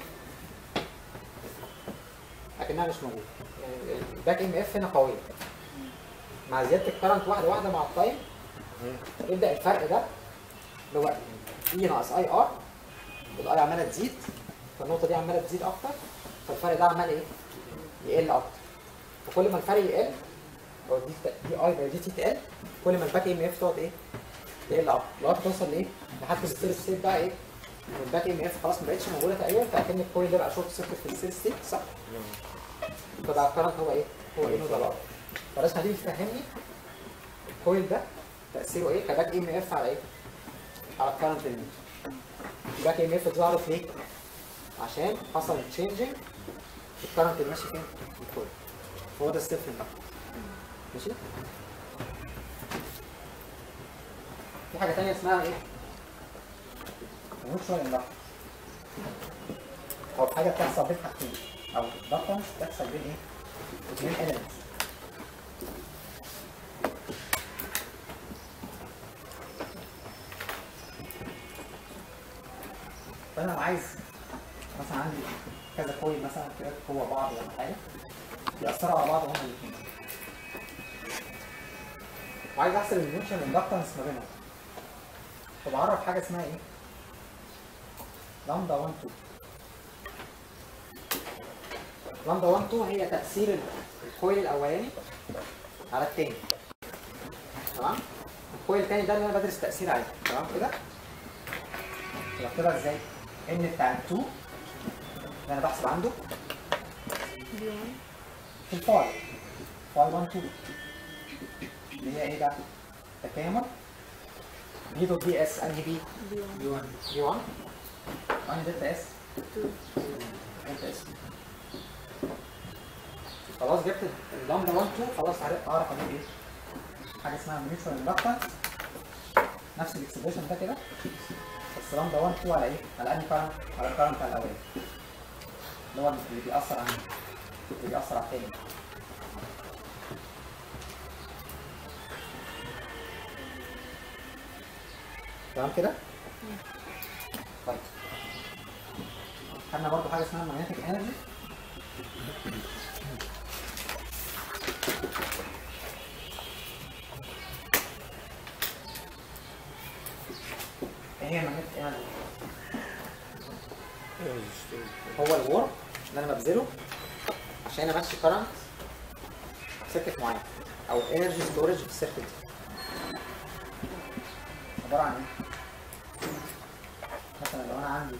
لكنها مش موجوده يعني الباك ام اف هنا قويه مع زياده الكرنت واحده واحده مع التايم يبدا الفرق ده اللي هو اي ناقص اي ار والاي عماله تزيد فالنقطه دي عماله تزيد اكتر فالفرق ده عمال ايه؟ يقل اكتر وكل ما الفرق يقل او دي دي اي باي دي تي تقل كل ما الباك ام اف تقعد ايه؟ تقل اكتر لغايه ما توصل لايه؟ لحد الستيل ستيت بقى ايه؟ إن الباك ام اف خلاص ما بقتش موجوده تقريبا فاكن الكويل ده بقى شورت سيركت في الستيل ستيت صح؟ فبقى الكرنت هو ايه؟ هو ايه نود الار فلازم هتيجي تفهمني الكويل ده تاثيره ايه كباك ام اف على ايه؟ على الكرنت اللي الباك ام اف ظهرت ليه؟ عشان حصل تشينجنج في الكرنت اللي ماشي فين؟ في الكويل هو ده الستيب بقى ماشي؟ في حاجة تانية اسمها ايه؟ mutual inductance أو حاجة بتحصل بين حاجتين أو inductance بتحصل بين ايه؟ اتنين elements فأنا لو عايز مثلا عندي كذا كويل مثلا كده جوه بعض ولا حاجة بيأثروا على بعض هما الاتنين وعايز احسب الميوتشن اندكتنس ما بينهم فبعرف حاجه اسمها ايه؟ لامدا 1 2 لامدا 1 2 هي تاثير ال- الكويل الاولاني على التاني تمام؟ الكويل التاني ده اللي انا بدرس تاثير عليه تمام كده؟ بكتبها ازاي؟ ان بتاع ال 2 اللي انا بحسب عنده بي 1 في الفاي فاي 1 2 اللي هي ايه بقى؟ تكامل بي دوت بي اس انهي بي؟ بي 1 بي 1 بي 1 انهي دلتا اس؟ 2 دلتا اس خلاص جبت اللامدا 1 2 خلاص عرفت اعرف اجيب ايه؟ حاجه اسمها ميوتشوال اندكتنس نفس الاكسبريشن ده كده بس لامدا 1 2 على ايه؟ على انهي كارنت؟ على الكارنت بتاع الاولاني اللي هو اللي بيأثر على اللي بيأثر على التاني تمام كده؟ طيب خدنا برضه حاجه اسمها magnetic انرجي ايه هي magnetic انرجي؟ هو الورك اللي انا ببذله عشان امشي كرنت سيركت معين او انرجي ستورج في السيركت دي عباره عن ايه؟ مثلا لو انا عندي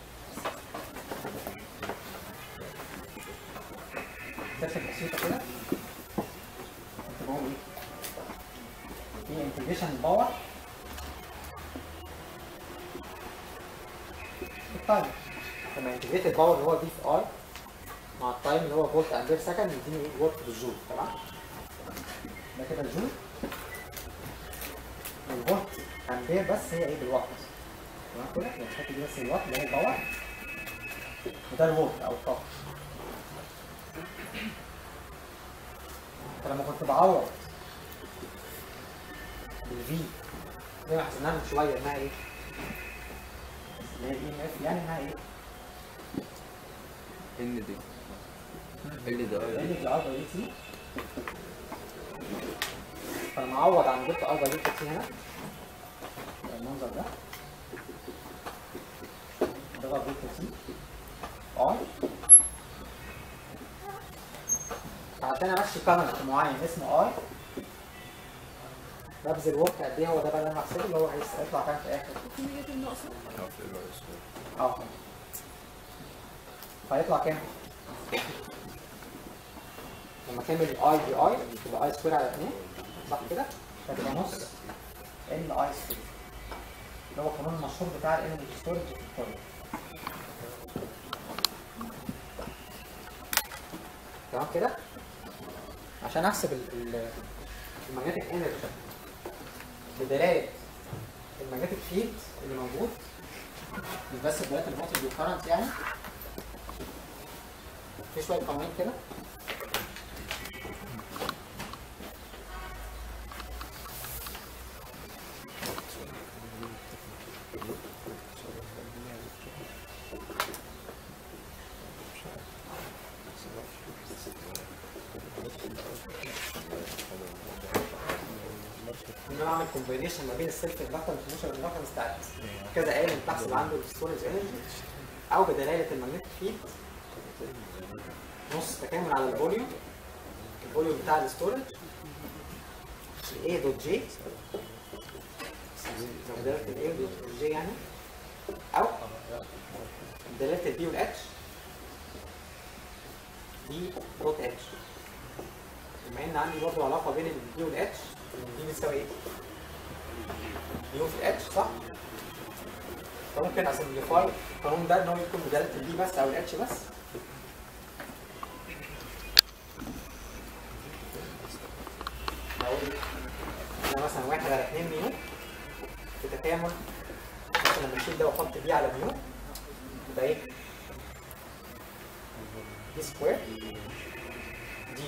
سيركت بسيطه كده كنت بقول ايه؟ في انتجريشن باور التايم لما انتجريت الباور اللي هو دي في اي مع التايم اللي هو فولت امبير سكند يديني ايه وولت بالجول تمام ده كده الجول والفولت امبير بس هي ايه بالوات تمام كده يعني الحته دي بس الوات اللي هي الباور وده الفولت او الطاقه فلما كنت بعوض بالفي زي ما حسبناها من شويه انها ايه؟ اللي هي الاي ام اف يعني انها ايه؟ ان دي ال ده ال في الار باي دي تي فلما اعوض عن جبت ار باي دي تي هنا المنظر ده ضغط دلتا تي اي عشان امشي كارنت معين اسمه اي ببذل ورك قد ايه هو ده بقى اللي انا هحسبه اللي هو عايز يطلع كام في الاخر في نيجاتيف ناقصه اه فهيطلع كام؟ لما كامل الاي دي اي تبقى اي سكوير على 2 صح كده؟ فتبقى نص ان اي سكوير اللي هو القانون المشهور بتاع الانرجي ستورج في الطريق تمام كده؟ عشان احسب الماجنتيك انرجي بدلاله الماجنتيك فيلد اللي موجود مش بس بدلاله الفولتج والكرنت يعني في شويه قوانين كده ان انا اعمل كومبينيشن ما بين السيلف اندكتنس والانرجي بتاعت كذا آلة بتحصل عنده الستورج انرجي او بدلاله الماجنتيك فيلد نص تكامل على الفوليوم الفوليوم بتاع الستورج A دوت جي بدلاله ال A دوت جي يعني او بدلاله البي والاتش دي دوت اتش بما ان عندي برضه علاقه بين البي والاتش دي بتساوي ايه؟ يو في اتش صح؟ فممكن اسمبليفاي القانون ده ان هو يكون بدلاله البي بس او الاتش بس اقول انا مثلا واحد على 2 ميو في تكامل مثلا لما اشيل ده واحط بي على ميو يبقى ايه؟ دي سكوير دي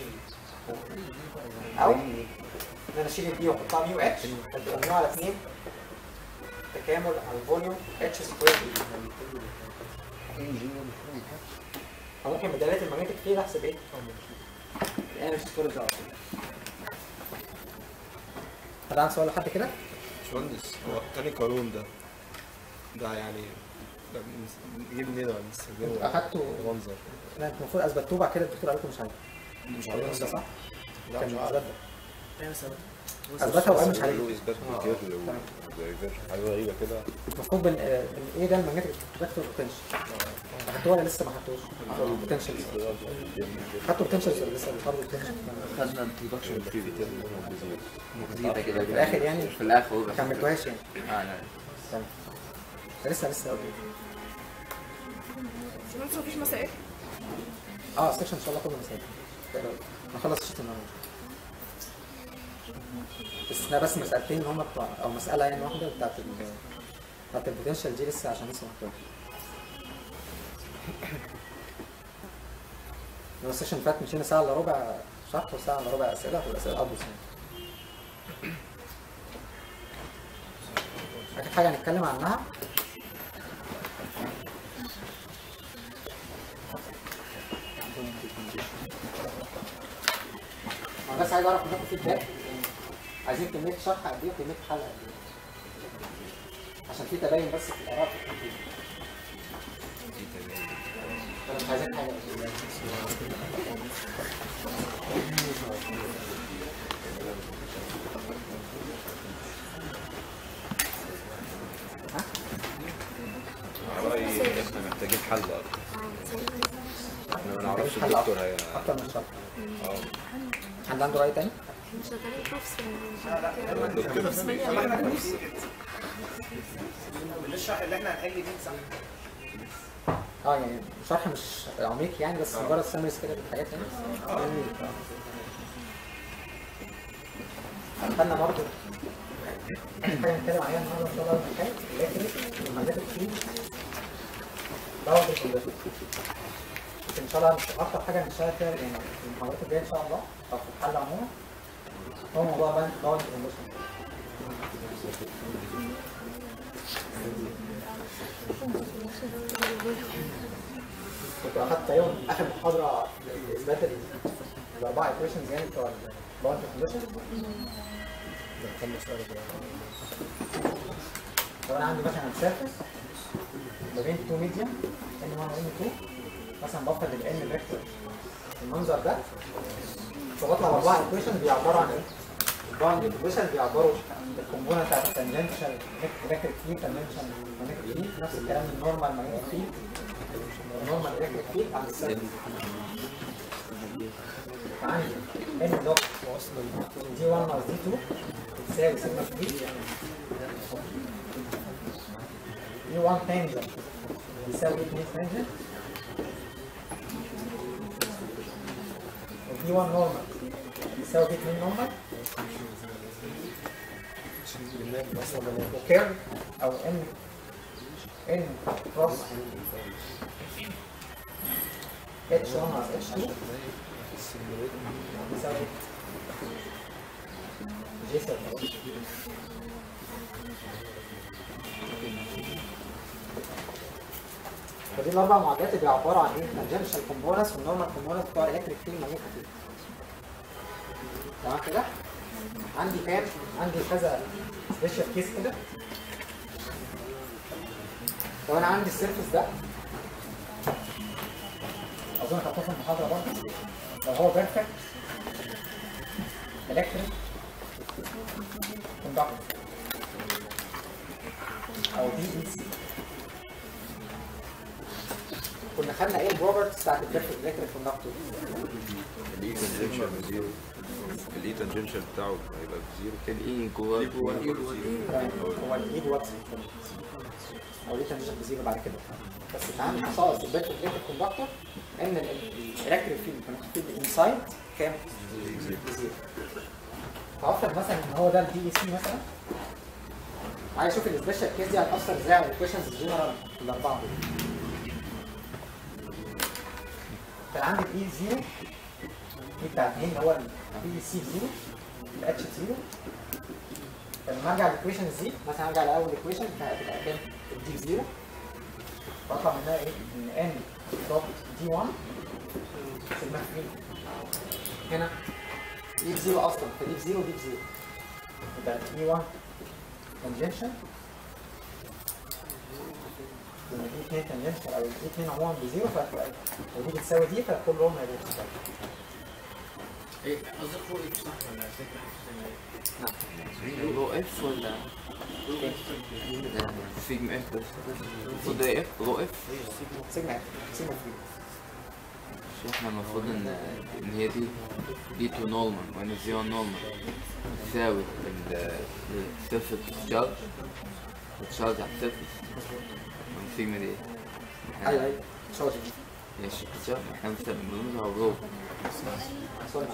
او ان انا اشيل البي واحطها ميو اتش فتبقى ميو على 2 تكامل على الفوليوم اتش سكوير او ممكن بدلاله الماجنتيك فيلد احسب ايه؟ الانرجي ستورج على طول حد عنده سؤال لحد كده؟ باشمهندس هو تاني قانون ده ده يعني ده بنس- نجيب منين ولا نستخدمه اخدته منظر لا انتوا المفروض اثبتوه بعد كده الدكتور قال لكم مش عارف مش القانون عارف ده صح؟ لا كان مش اثبت عارف ده اثبتها وقال مش عارف له اثبات كتير تمام. وزي حاجه غريبه كده المفروض بن آه، ايه ده الماجنتيك فيكتور بوتنشال اخدتوه ولا لسه ما اخدتوش؟ البوتنشال خدتوا البوتنشال ولا لسه بتاخدوا البوتنشال خدنا انترودكشن بسيطة كده في الاخر يعني في الاخر ما بس كملتوهاش يعني اه لا تمام لسه لسه بس مفيش مسائل اه السكشن ان شاء الله كله مسائل نخلص الشيت النهارده استثناء بس مسألتين اللي هم بتوع او مسألة يعني واحدة بتاعت ال بتاعت البوتنشال دي لسه عشان لسه محتاج لو السكشن اللي فات مشينا ساعة الا ربع شرح وساعة الا ربع أسئلة والأسئلة أبوس يعني آخر حاجة هنتكلم عنها انا بس عايز اعرف منكم فيدباك عايزين كميه شرح قد ايه وكميه حل قد ايه عشان في تباين بس في الاراء في التنفيذ. انا مش عايزين حاجه على رايي احنا محتاجين حل اكتر احنا ما نعرفش حل الدكتور هي اكتر من شرح اه حد عنده راي تاني؟ شغالين بروفيسور بنشرح اللي احنا هنحل بيه صح اه يعني شرح مش عميق يعني بس مجرد سمريز كده بالحاجات يعني خدنا برضه حاجه نتكلم عليها النهارده ان شاء الله المكان الالكتريك الماجنتيك فيلد باور كونديشن بس ان شاء الله اكتر حاجه هنشتغل فيها يعني في المحاضرات الجايه ان شاء الله او في الحل عموما هو موضوع باور كونديشن كنت اخدت تقريبا اخر محاضره لاثبات ال- الاربع ايكويشنز يعني بتوع الباور كونديشن لو انا عندي مثلا سيرفيس ما بين تو ميديا ان 1 وان 2 مثلا بفرض الان فيكتور المنظر ده فبطلع باربع ايكويشن بيعبروا عن ايه؟ باوند ايكويشن بيعبروا الكومبوننت بتاعت التنجنشال الكتريك فيلد تنجنشال ماجنتيك فيلد نفس الكلام النورمال ماجنتيك فيلد النورمال الكتريك فيلد عن السيرفس عندي ان دوت دي 1 ناقص دي 2 بتساوي سيجما 3 دي 1 تانجنت بيساوي 2 تانجنت ودي 1 نورمال بيساوي 2 نورمال وكيرف او ان ان كروس اتش 1 ناقص اتش 2 بيساوي جي صفر فدي الاربع معادلات اللي بيعبروا عن ايه؟ تنجنشال كومبوننتس والنورمال كومبوننتس بتوع الالكتريك فيلد ماجنتيك فيلد. تمام كده؟ عندي كام؟ عندي كذا سبيشال كيس كده. لو انا عندي السيرفس ده اظن هتفق المحاضره برضه لو هو بيرفكت الكتريك كوندكتور او بي اي سي كنا خدنا ايه البروبرتيز بتاعت البيرفكت الكتريك كوندكتور الاي تنجنشن بزيرو الاي تنجنشن بتاعه هيبقى بزيرو الاي جوه جوه هو الايد واتس او ليه تنجيشن بزيرو بعد كده بس تعالى خصائص البيرفكت الكتريك كوندكتور ان الالكتريك فيلد فيلد انسايد كام؟ بزيرو فافرض مثلا ان هو ده البي اي سي مثلا عايز اشوف السبيشال كيس دي هتاثر ازاي على الايكويشنز الجنرال الاربعه دول كان عندي الاي زيرو دي بتاعت مين اللي هو البي سي زيرو الاتش زيرو فلما ارجع للايكويشن دي مثلا ارجع لاول ايكويشن هتبقى كام؟ الدي زيرو فاطلع منها ايه؟ ان ان دوت دي 1 سيجما 3 هنا دي بزيرو اصلا فدي بزيرو ودي بزيرو يبقى دي 1 تنجنشن لما دي 2 تنجنشن او دي 2 عموما بزيرو فهتبقى ودي بتساوي دي فكلهم هيبقوا بزيرو ايه قصدك فوق اف صح ولا فكره لو اف ولا سيجما اف بس المفروض ده اف لو اف سيجما سيجما 3 مش احنا المفروض ان ان هي دي دي تو نورمال وان زي 1 نورمال تساوي السيرفس تشارج التشارج على السيرفس والسيجما دي ايوه ايوه شوش ماشي التشارج احنا بنستخدمها الرو سوري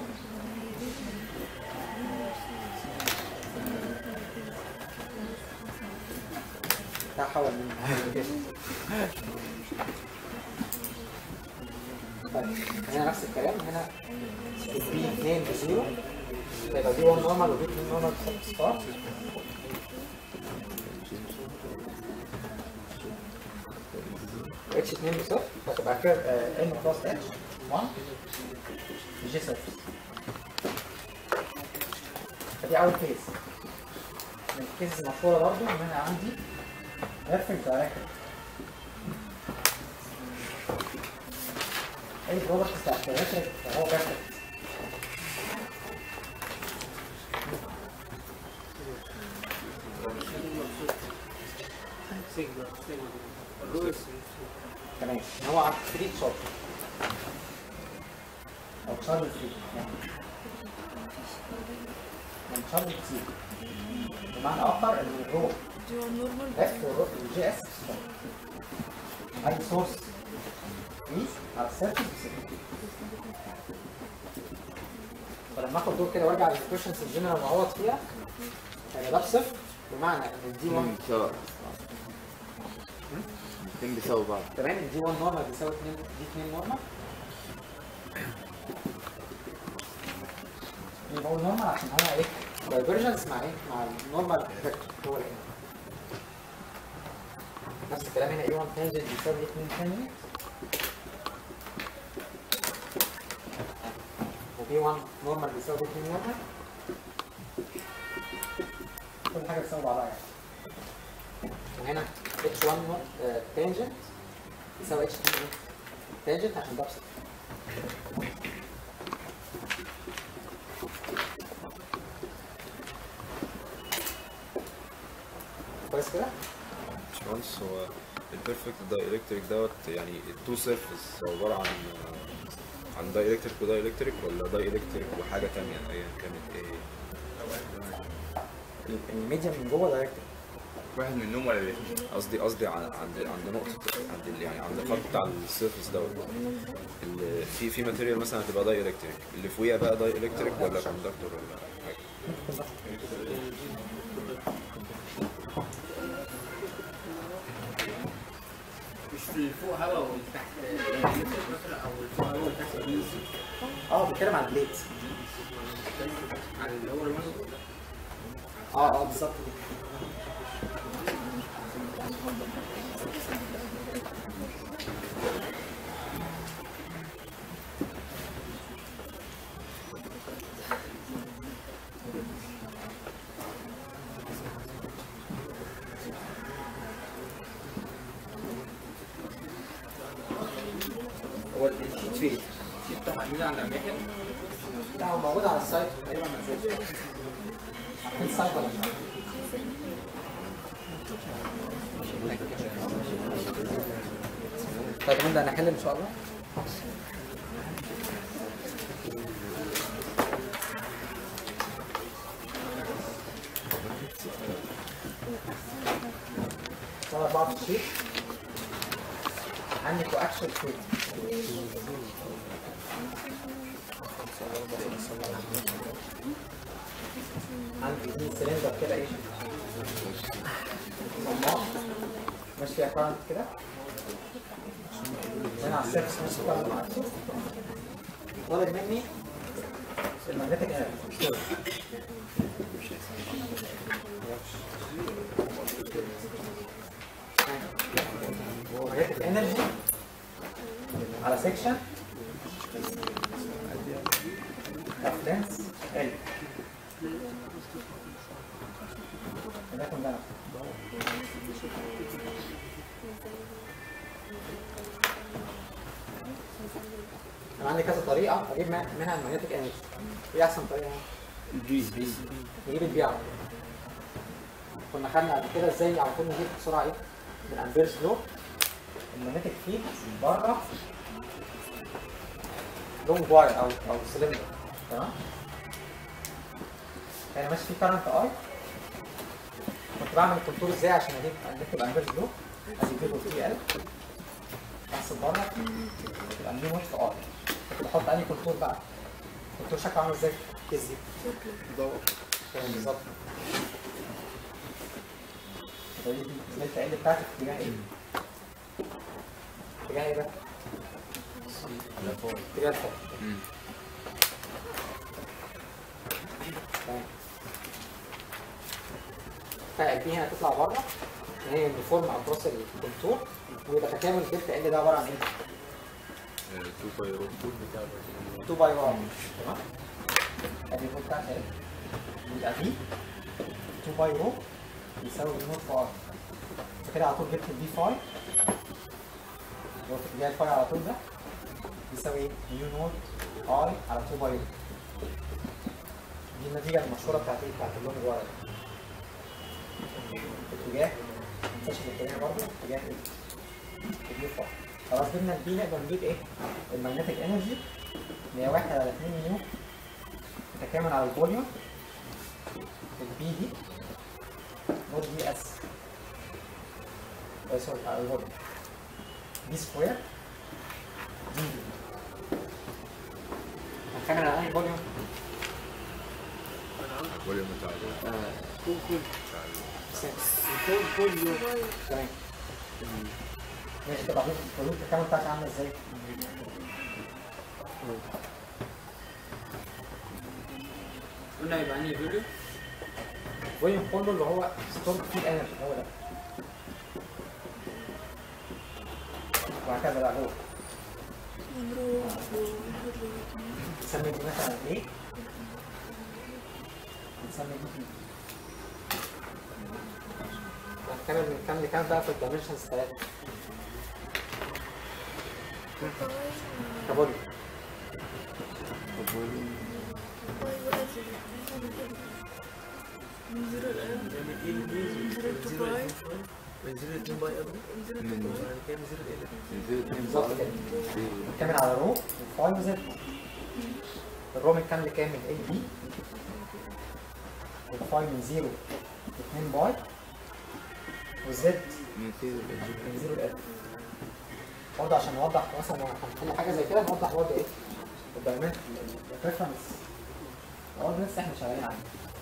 ده حول من application. طيب هنا نفس الكلام هنا البي 2 بزيرو يبقى دي 1 نورمال وبي 2 نورمال ستار اتش 2 بصفر فتبقى كده ان بلس اتش 1 جي صفر فدي اول كيس من الكيس المشهوره برضو ان انا عندي بيرفكت دايركت اي بروبرتيز بتاعت الدايركت فهو بيرفكت تمام هو على فري شوت او تشارج فري من تشارج كتير بمعنى اخر ان الرو دي نورمال اف والجي اس اي سورس اي على السيرفس بصفر فلما اخد دول كده وارجع للكويشنز الجنرال واعوض فيها يعني ده بصفر بمعنى ان الدي 1 الاثنين بيساوي الاثنين بيساوي بعض تمام الدي 1 نورمال بيساوي 2 دي 2 نورمال يبقى هو نورمال عشان هو ايه دايفرجنس مع ايه مع النورمال فيكتور هو الايه نفس الكلام هنا اي 1 تانجنت بيساوي 2 تانجنت وبي 1 نورمال بيساوي 2 نورمال كل حاجه بتساوي بعضها يعني وهنا h1 تانجنت يساوي h2 تانجنت عشان ده بصفر كويس كده باشمهندس هو البيرفكت دايلكتريك دوت يعني التو سيرفيس عباره عن عن دايلكتريك ودايلكتريك ولا دايلكتريك وحاجه تانية ايا كانت ايه الميديا من جوه دايركت واحد منهم ولا الاثنين قصدي قصدي عن- عند عند نقطه عند ال- يعني عند الخط بتاع السيرفيس دوت اللي في في ماتيريال مثلا هتبقى داي الكتريك اللي فوقيها بقى داي الكتريك ولا كوندكتور ولا حاجه مش في اللي فوق هوا واللي تحت مثلا او اللي فوق هوا واللي تحت بيز اه بتكلم عن البليت على اللي هو المنظر اه اه بالظبط كده هو الشيت فين؟ الشيت بتاع محمود على الاماكن لا هو موجود على السايت تقريبا ما نزلش عارفين السايت ولا مش طيب نبدا نحل ان شاء الله صار أربعة في الشيت عندي كواكشن فود عندي دي سلندر كده ايه صماء ماشي فيها كارنت كده هنا على السيرفس ماشي كارنت معاكسه طالب مني المagnetic energy magnetic energy على section of length L ولكن ده انا عندي كذا طريقه اجيب منها منها المagnetic energy ايه احسن طريقه؟ نجيب البي على طول. كنا خدنا قبل كده ازاي على طول نجيب بسرعه ايه؟ بالانفيرس لو المagnetic فيلد بره لونج واير او او سلندر تمام؟ كان ماشي فيه كارنت اي كنت بعمل الكونتور ازاي عشان اجيب اجيب الانفيرس لو ادي كده تي ال احسب بره يبقى ليه نوت في ار كنت بحط انهي كونتور بقى الكونتور شكله عامل ازاي؟ كيس دي تمام بالظبط يبقى دي الدلتا ال بتاعتي في اتجاه ايه؟ اتجاه ايه ده؟ اتجاه الفوق تمام فالبي هنا تطلع بره ان هي يونيفورم اكروس الكونتور ويبقى تكامل الدلتا ال ده عباره عن ايه؟ 2 باي رو 2 باي 1 تمام؟ ادي الفوق بتاعتي اهي يبقى بي 2 باي رو يساوي نوت في ار فكده على طول جبت البي فاي اللي هو في اتجاه الفاي على طول ده يساوي ايه؟ نيو نوت اي على 2 باي رو دي النتيجه المشهوره بتاعت ايه؟ بتاعت اللون الورق ده اتجاه ما تنساش الاتجاه برضه اتجاه ايه؟ البي فاي خلاص جبنا البي نقدر نجيب ايه؟ المagnetic انرجي اللي هي 1 على 2 نيو تكامل على الفوليوم البي دي نوت دي اس آه، سوري على الفوليوم دي سكوير دي دي هنكمل على انهي فوليوم؟ فوليوم بتاع ال- بتاع ال- تمام ماشي طب حدود حدود التكامل بتاعتي عامله ازاي؟ قلنا يبقى انهي فيديو الفوليوم كله اللي هو ستورد فيه الانرجي هو ده وهكذا بقى جوه نسمي دي مثلا ايه؟ نسمي دي بي هنكمل من كام لكام بقى في الدايمنشنز ثلاثة كفوليوم من زيرو لآن من زيرو تو فايف من من زيرو تو من زيرو اتنين بالظبط كده زيرو بنكمل على رو وفاي وزد الرو متكامل كام من A B والفاي من 0 ل 2 باي والزد من زيرو لاتنين من 0 ل 1000 برضه عشان نوضح مثلا لو هنحل حاجه زي كده نوضح برضه ايه الدايمنت الريفرنس هو ده لسه احنا شغالين عليه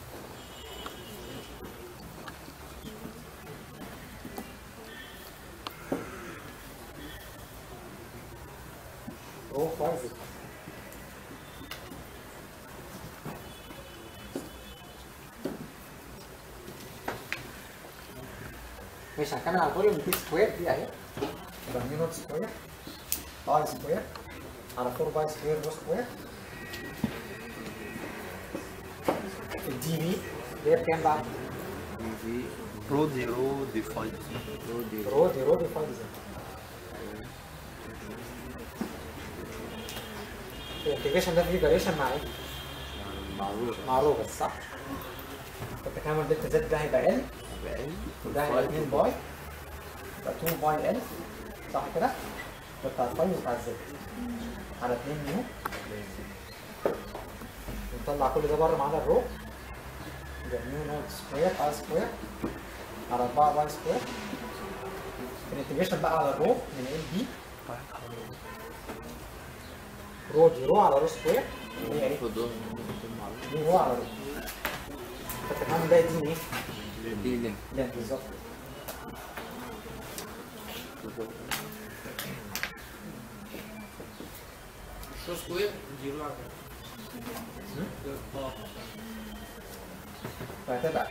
رو فاي زد ماشي هنكمل على الفوليوم دي سكوير دي اهي يبقى ميو نوت سكوير اي سكوير على 4 باي سكوير رو سكوير الدي في اللي هي بكام بقى؟ في رو دي رو دي فايف رو دي رو دي رو دي فايف زي الانتجريشن ده فيه فاريشن مع ايه؟ معروف مع رو بس صح؟ فالتكامل دلتا زد ده هيبقى ال بقل وده هيبقى 2 باي يبقى 2 باي ال صح كده؟ ده بتاع الفاي وبتاع الزد على 2 نيو نطلع كل ده بره معانا الرو يبقى نيو نوت سكوير اي سكوير على 4 باي سكوير الانتجريشن بقى على الرو من ال بي رو دي رو على رو سكوير اللي هي ايه؟ خد واحد معروف دي رو على رو فالتكامل ده يديني ايه؟ دي لين لا بالظبط شو سكوير زيرو على اه فهتبقى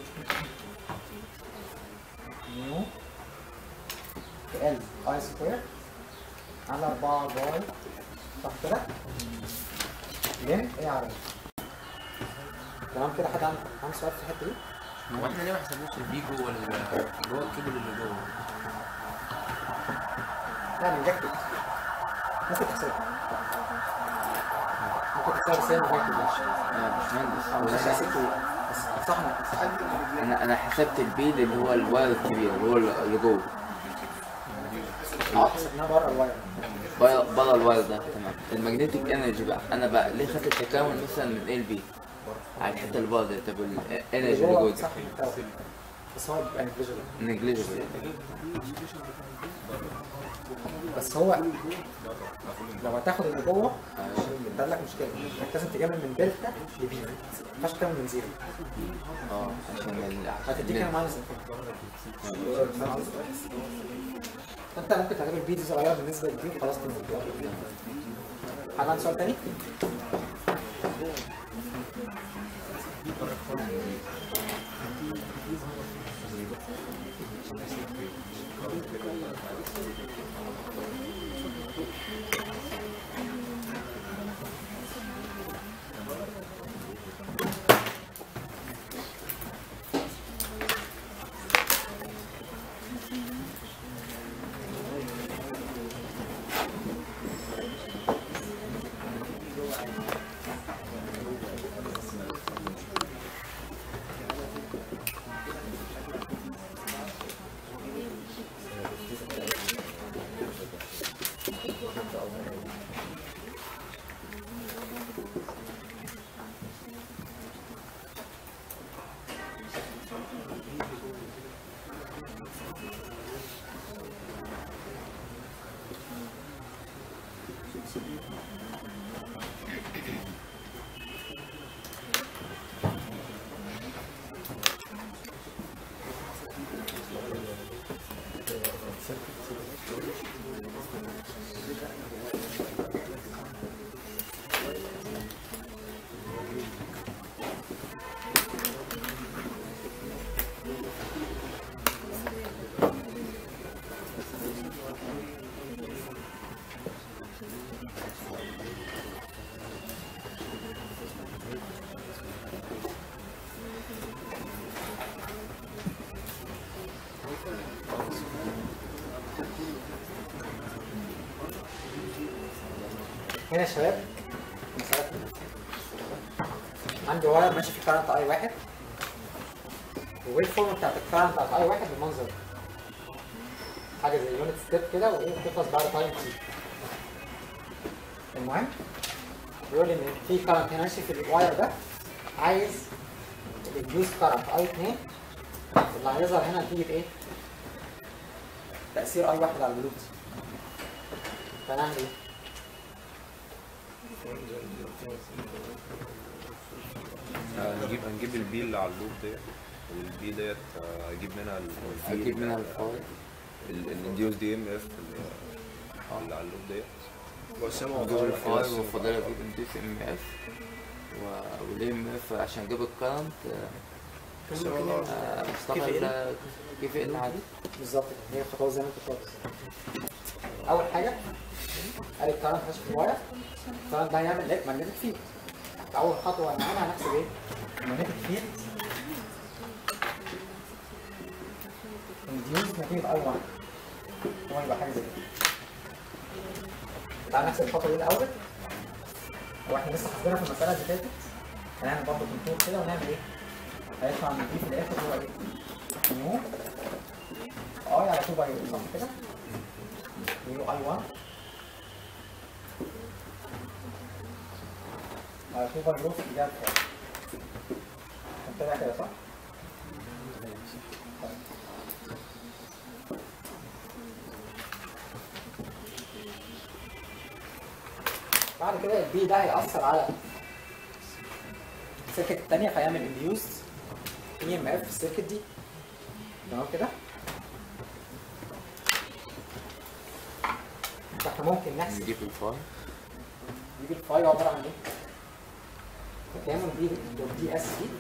نيو في ال اي سكوير على 4 باي صح كده؟ لين ايه على تمام كده حد عنده عنده سؤال في الحته دي؟ هو احنا ليه ما حسبناش البي جوه ال- جوه الكيبل اللي جوه؟ لا نجكت ممكن تحسبها ممكن تحسبها بس هي نجكت اه باشمهندس مش ولا حسبته بس صح انا انا حسبت البيد اللي هو الواير الكبير اللي هو اللي جوه اه حسبناها بره الواير بره بره الواير ده تمام المagnetic انرجي بقى انا بقى ليه خدت التكامل مثلا من ال بي على الحته اللي بره دي؟ طب الانرجي اللي جوه دي صح بتاعه. بس هو بيبقى نيجليجبل نيجليجبل بس هو لو هتاخد اللي جوه ده لك مشكله انك لازم تجمل من دلتا لبي ما ينفعش تكمل من زيرو اه عشان ال- هتديك انا عشان ماينس انت ممكن تعتبر البي دي صغيره بالنسبه للبي وخلاص تنزل حد عنده سؤال تاني؟ هنا يا شباب مسألة عندي واير ماشي فيه كارنت اي واحد الويف فورم بتاعت الكرنت بتاعت اي واحد بالمنظر ده حاجه زي يونت ستيب كده وايه بتخلص بعد تايم تي المهم بيقول ان في كرنت هنا ماشي في الواير ده عايز الريديوس كرنت اي 2 اللي هيظهر هنا نتيجه ايه؟ تاثير اي واحد على البلوت فنعمل ايه؟ هنجيب هنجيب البي اللي على اللوب ديت والبي ديت آه، هجيب منها ال- البي هجيب منها الفاي الانديوس دي ام اف اللي على اللوب ديت وقسموا نجيب على الفاي وفاضل اجيب انديوس ام اف والام ام اف عشان اجيب الكرنت مستقبل كيف ال عادي بالظبط كده هي خطوات زي ما انت خالص اول حاجه قال الكرنت ماشي في الواير الكرنت ده هيعمل ايه ماجنتيك فيلد اول خطوه هنعملها هنحسب ايه الماجنتيك فيلد انديوز نتيجه اي 1 هو يبقى حاجه زي كده تعال نحسب الخطوه دي الاول هو احنا لسه حاسبينها في المساله اللي فاتت هنعمل برضه كنترول كده ونعمل ايه هيطلع من دي في الاخر هو ايه نيو اي على 2 باي صح كده نيو اي 1 على 2 باي رو في اتجاه الفوق هنتابع كده صح؟ طيب. بعد كده البي ده هيأثر على السيركت التانية فيعمل انديوس اي ام اف في السيركت دي تمام كده؟ فاحنا ممكن نحسب نجيب الفاي نجيب الفاي عبارة عن ايه؟ تكامل دي دي اس دي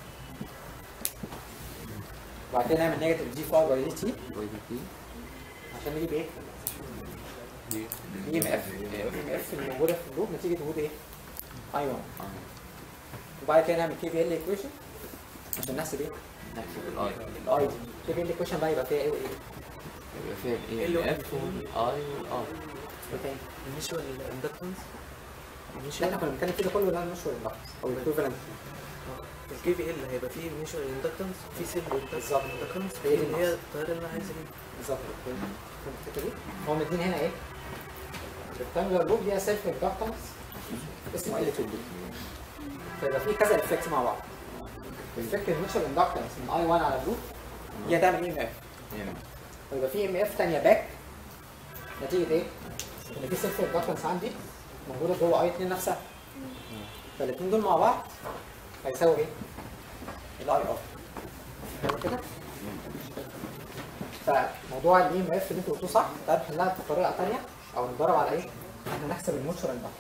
وبعد كده نعمل نيجاتيف دي فاي باي دي تي واي دي تي عشان نجيب ايه؟ دي اي ام اف اي ام اف اللي موجودة في اللوب نتيجة وجود ايه؟ اي 1 وبعد كده نعمل كي في ال ايكويشن عشان نحسب ايه؟ نحسب الاي الاي دي كي في ال ايكويشن بقى يبقى فيها ايه وايه؟ يبقى فيها الاي ام اف والاي والار ايه تاني؟ initial inductance لا احنا كنا بنتكلم كده كله ده مش هو البحث او الايكويفالنت الكي في ال هيبقى فيه initial inductance في سيلف بالظبط. inductance هي في دي اللي هي التيار اللي انا عايز اجيبه بالظبط فهمت الحته دي؟ هو مديني هنا ايه؟ الريكتانجلر لوب ليها سيلف اندكتنس اسمه ال 2 بي فيبقى في كذا افكت مع بعض الافكت الميوتشوال اندكتنس من اي 1 على اللوب دي هتعمل اي ام اف هنا ويبقى في ام اف ثانيه باك نتيجه ايه؟ ان في سيلف اندكتنس عندي موجوده جوه اي 2 نفسها فالاثنين دول مع بعض هيساوي ايه؟ الاي ار تمام كده؟ فموضوع الاي ام اف اللي انتوا قلتوه صح تعالوا نحلها بطريقه ثانيه او نجرب على ايه؟ احنا نحسب الموتشر اندكتنس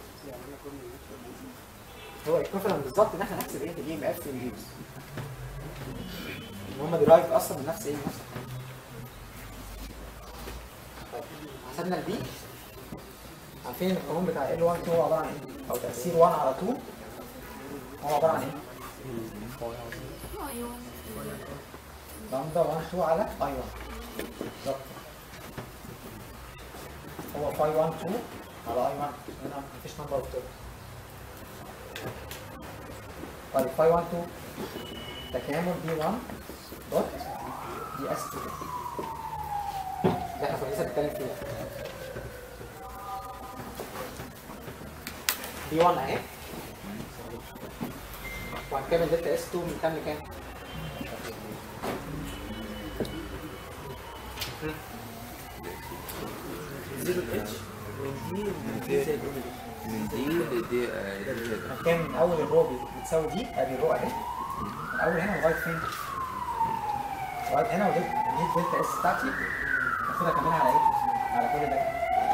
هو ايكوفالنت بالظبط ان احنا نحسب ايه الاي ام اف انديوس ان هم ديرايف اصلا من نفس ايه نفس طيب حسبنا البي عارفين ان القانون بتاع ال 1 2 هو عباره عن ايه؟ او تاثير 1 على 2 هو عباره عن ايه؟ لامدا 1 2 على اي 1 بالظبط هو فاي 1 2 على اي 1 هنا مفيش نمبر اوف طيب فاي 1 2 تكامل بي 1 دوت دي اس 2 ده احنا كنا لسه بنتكلم فيه بي 1 اهي وهنكمل دلتا اس 2 من كام لكام؟ زيرو اتش من دي من دي زي الاوميجا من دي لدي آه، لدي كده كان من اول الرو بتساوي دي ادي الرو اهي من اول هنا لغايه فين؟ لغايه هنا ودي دي الدلتا اس بتاعتي المفروض اكملها على ايه؟ على كل ده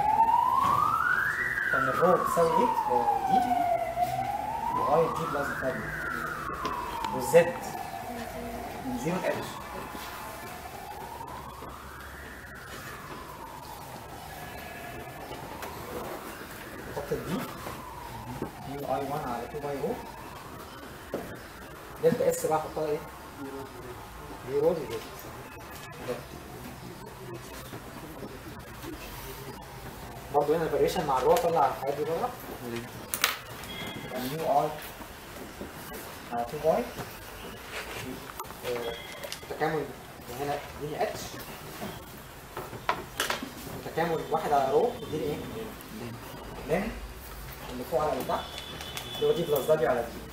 فمن الرو بتساوي ايه؟ آه، دي لغايه دي بلس فايف والزد من زيرو اتش نحط الدي يو اي 1 على 2 باي رو دلتا اس بقى احطها ايه؟ دي رو دي زد برضه هنا الفاريشن مع الرو طلع الحاجات دي بره يبقى يو اي على 2 باي تكامل هنا يديني اتش وتكامل واحد على رو يديني ايه؟ لين اللي فوق على اللي تحت اللي هو دي بلس دبليو على دي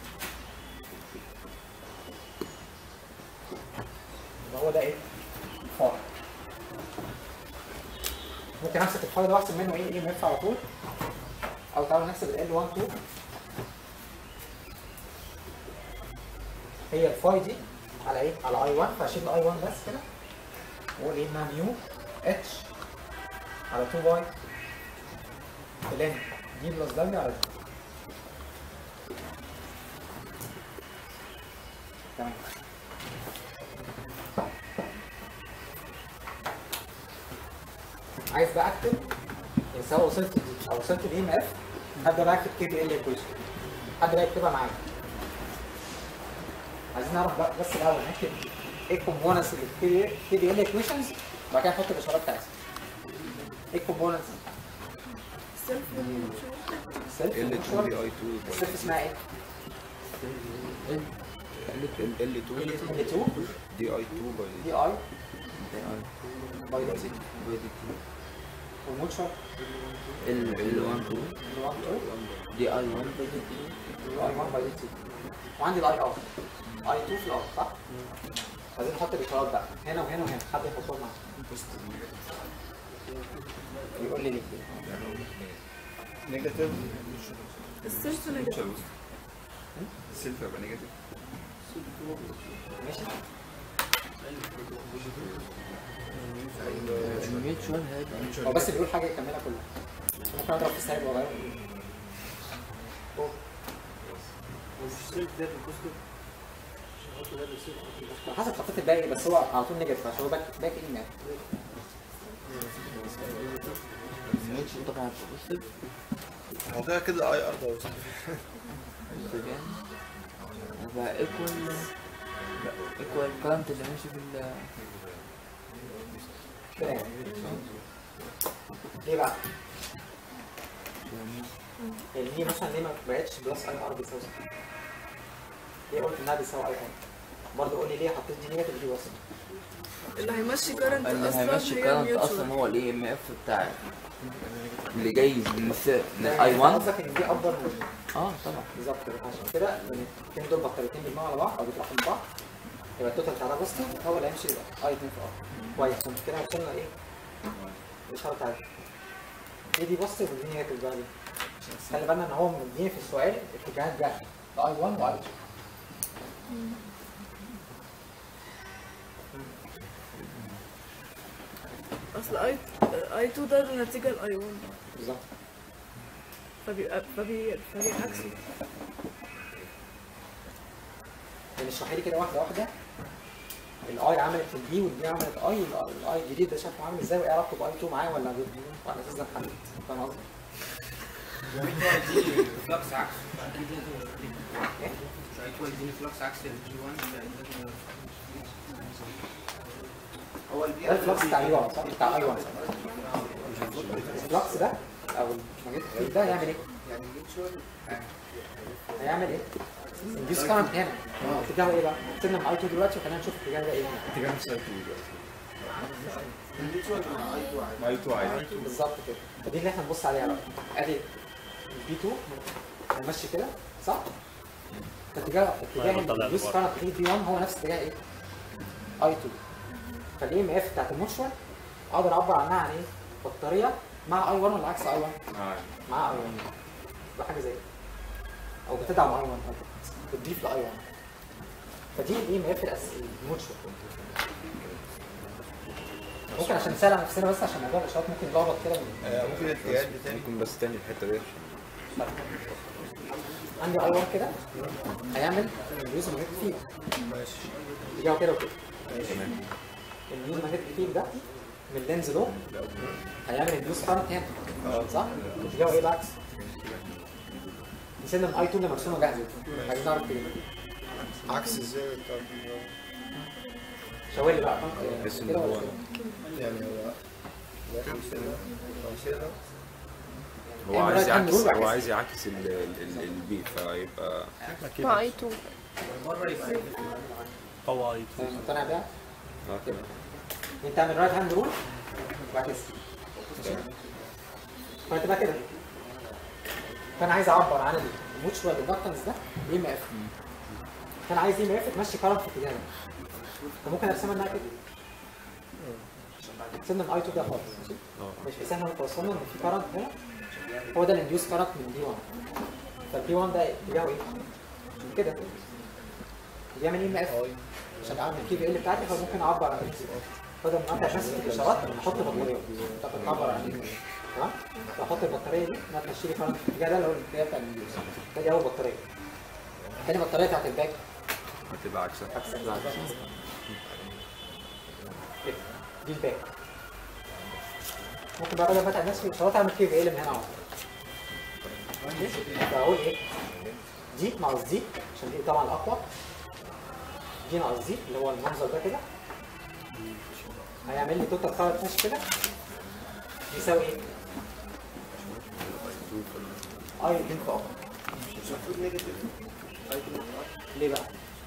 يبقى هو ده ايه؟ فاي ممكن امسك الفاي ده واحسب منه ايه ايه ام على طول او تعالوا نحسب ال L1 2 هي الفاي دي على ايه؟ على اي 1 فاشيل الاي 1 بس كده واقول ايه انها ميو اتش على 2 باي لين دي بلس دبليو على دي تمام عايز بقى اكتب يعني سواء وصلت دي او وصلت لاي ام اف هبدا بقى اكتب كي بي ال ايكويشن حد بقى يكتبها معايا عايزين نعرف بقى بس الاول نكتب ايه الكومبوننتس اللي في كي بي ال ايكويشنز وبعد كده نحط الاشارات بتاعتها ايه الكومبوننتس سيلف سيلف ال 2 دي اي 2 السيلف اسمها ايه؟ ال ال 2 ال 2 دي اي 2 باي دي اي باي دي والموتشر ال ال 1 2 ال 1 2 دي اي 1 باي دي اي 1 باي دي 2 وعندي الاي ار اي 2 في الار صح؟ عايزين نحط الاشارات بقى هنا وهنا وهنا حد يحطهم معايا يقول لي ليه نيجاتيف السيلف نيجاتيف السيلف يبقى نيجاتيف ماشي الميوتشوال هيبقى هو بس بيقول حاجه يكملها كلها ممكن اضرب في السالب واغيره السيلف ده بالكوستو عشان ده بالسيلف على حسب خطيت الباقي بس هو على طول نيجاتيف عشان هو باك باك ايه مان الميوتشوال طبعا بوزيتيف هو كده كده اي ار ده وصل. هيبقى ايكوال ايكوال كرنت اللي ماشي في ال كده يعني ليه بقى؟ يعني ليه مثلا ليه ما بقتش بلس اي ار بيساوي صفر؟ ليه قلت انها بيساوي اي ار؟ برضه قول لي ليه حطيت دي نيجاتيف دي وصل؟ اللي هيمشي كارنت اللي اصلا هيمشي هي كرنت اصلا الميوتشوال هو الاي ام اف بتاع اللي جاي من الس- من يعني اي أنت 1 قصدك ان دي اكبر من اه طبعا بالظبط كده عشان كده الاثنين دول بطاريتين بيجمعوا على بعض او بيطرحوا من بعض يبقى التوتال بتاع ده بوزيتيف هو اللي هيمشي يبقى اي 2 في ار كويس عشان كده وصلنا ايه؟ الاشاره بتاعتي ايه دي بوزيتيف ودي نيجاتيف بقى ليه؟ خلي بالنا ان هو مديني في السؤال اتجاهات جاهزه ده اي 1 واي 2 اصل اي اي 2 ده نتيجه لاي 1 بالظبط فبيبقى فبي فبيعكسوا يعني اشرحي لي كده واحده واحده الاي عملت البي والبي عملت اي الاي الجديد ده شكله عامل ازاي وايه علاقته باي 2 معاه ولا ضد وعلى اساس ده محدد فاهم قصدي؟ دي فلكس عكس اكيد لازم مش هيكون دي فلكس عكس الجي 1 هو البي ده الفلكس بتاع اي 1 صح؟ بتاع اي 1 الفلكس ده او الماجنتيك ده هيعمل ايه؟ يعني الميوتشوال هيعمل ايه؟ انديوس كارنت هنا اتجاهه ايه بقى؟ سيبنا من اي 2 دلوقتي وخلينا نشوف الاتجاه ده ايه اتجاه سايد 2 الميوتشوال مع اي 2 عادي اي 2 عادي بالظبط كده فدي اللي احنا نبص عليها بقى ادي البي 2 هنمشي كده صح؟ اتجاه اتجاه الانديوس كارنت في بي 1 هو نفس اتجاه ايه؟ اي 2 فالاي ام اف بتاعت الموتشوال اقدر اعبر عنها عن ايه؟ بطاريه مع اي 1 ولا عكس اي 1 مع اي 1 ده حاجه زي كده او بتدعم اي 1 بتضيف لاي 1 فدي الاي ام اف الموتشوال ممكن عشان نسال على نفسنا بس عشان موضوع الاشارات ممكن يلخبط كده من- آه، ممكن الاتجاهات دي تاني ممكن بس تاني الحته دي عندي اي 1 كده هيعمل اليوز ماجنتيك فيلد ماشي اتجاهه كده وكده تمام اليوز ماجنتيك فيلد ده من اللينز له هيعمل اليوز كارنت هنا صح؟ اتجاهه ايه العكس؟ نسينا من اي 2 اللي مرسومه جاهزه عايزين نعرف كده عكس ازاي بتاع شاور لي بقى بحس ان كده ولا هو كده؟ يعني هو داخل كده او كده هو يعني عايز right hand يعكس rule هو عكس. عايز يعكس ال- ال- ال- البي فيبقى مع اي 2 بره يبقى مقتنع بيها؟ اه تمام انت تعمل رايت هاند رول وبعد كده ماشي فانت بقى كده فانا عايز اعبر عن الموتشوال اندكتنس ده اي ام اف فانا عايز اي ام اف تمشي كارنت في اتجاه ده فممكن ارسمها انها كده سيبنا الاي 2 ده خالص ماشي مش بس احنا توصلنا ان في كارنت هنا هو ده الانديوس كارنت من دي 1 فالدي 1 ده اتجاهه ايه؟ كده بيعمل اي ام اف عشان اعمل الكي في ال بتاعتي فممكن اعبر عن بدل ما اقطع بس في الاشارات احط بطاريه طب اعبر عن ايه تمام فاحط البطاريه دي انها تمشي لي كارنت في الاتجاه ده اللي هو الاتجاه بتاع الانديوس ده دي اول بطاريه تاني بطاريه بتاعت الباك هتبقى عكسها عكس كده. دي الباك ممكن بقى بدل ما اتعب نفسي في الاشارات اعمل كي في ال من هنا على طول ماشي؟ فاقول ايه دي ناقص دي عشان دي طبعا الاقوى دي ناقص دي اللي هو المنظر ده كده هيعمل لي توتال كارت ماشي كده يساوي ايه؟ اي دي فوق مش المفروض نيجاتيف ليه بقى؟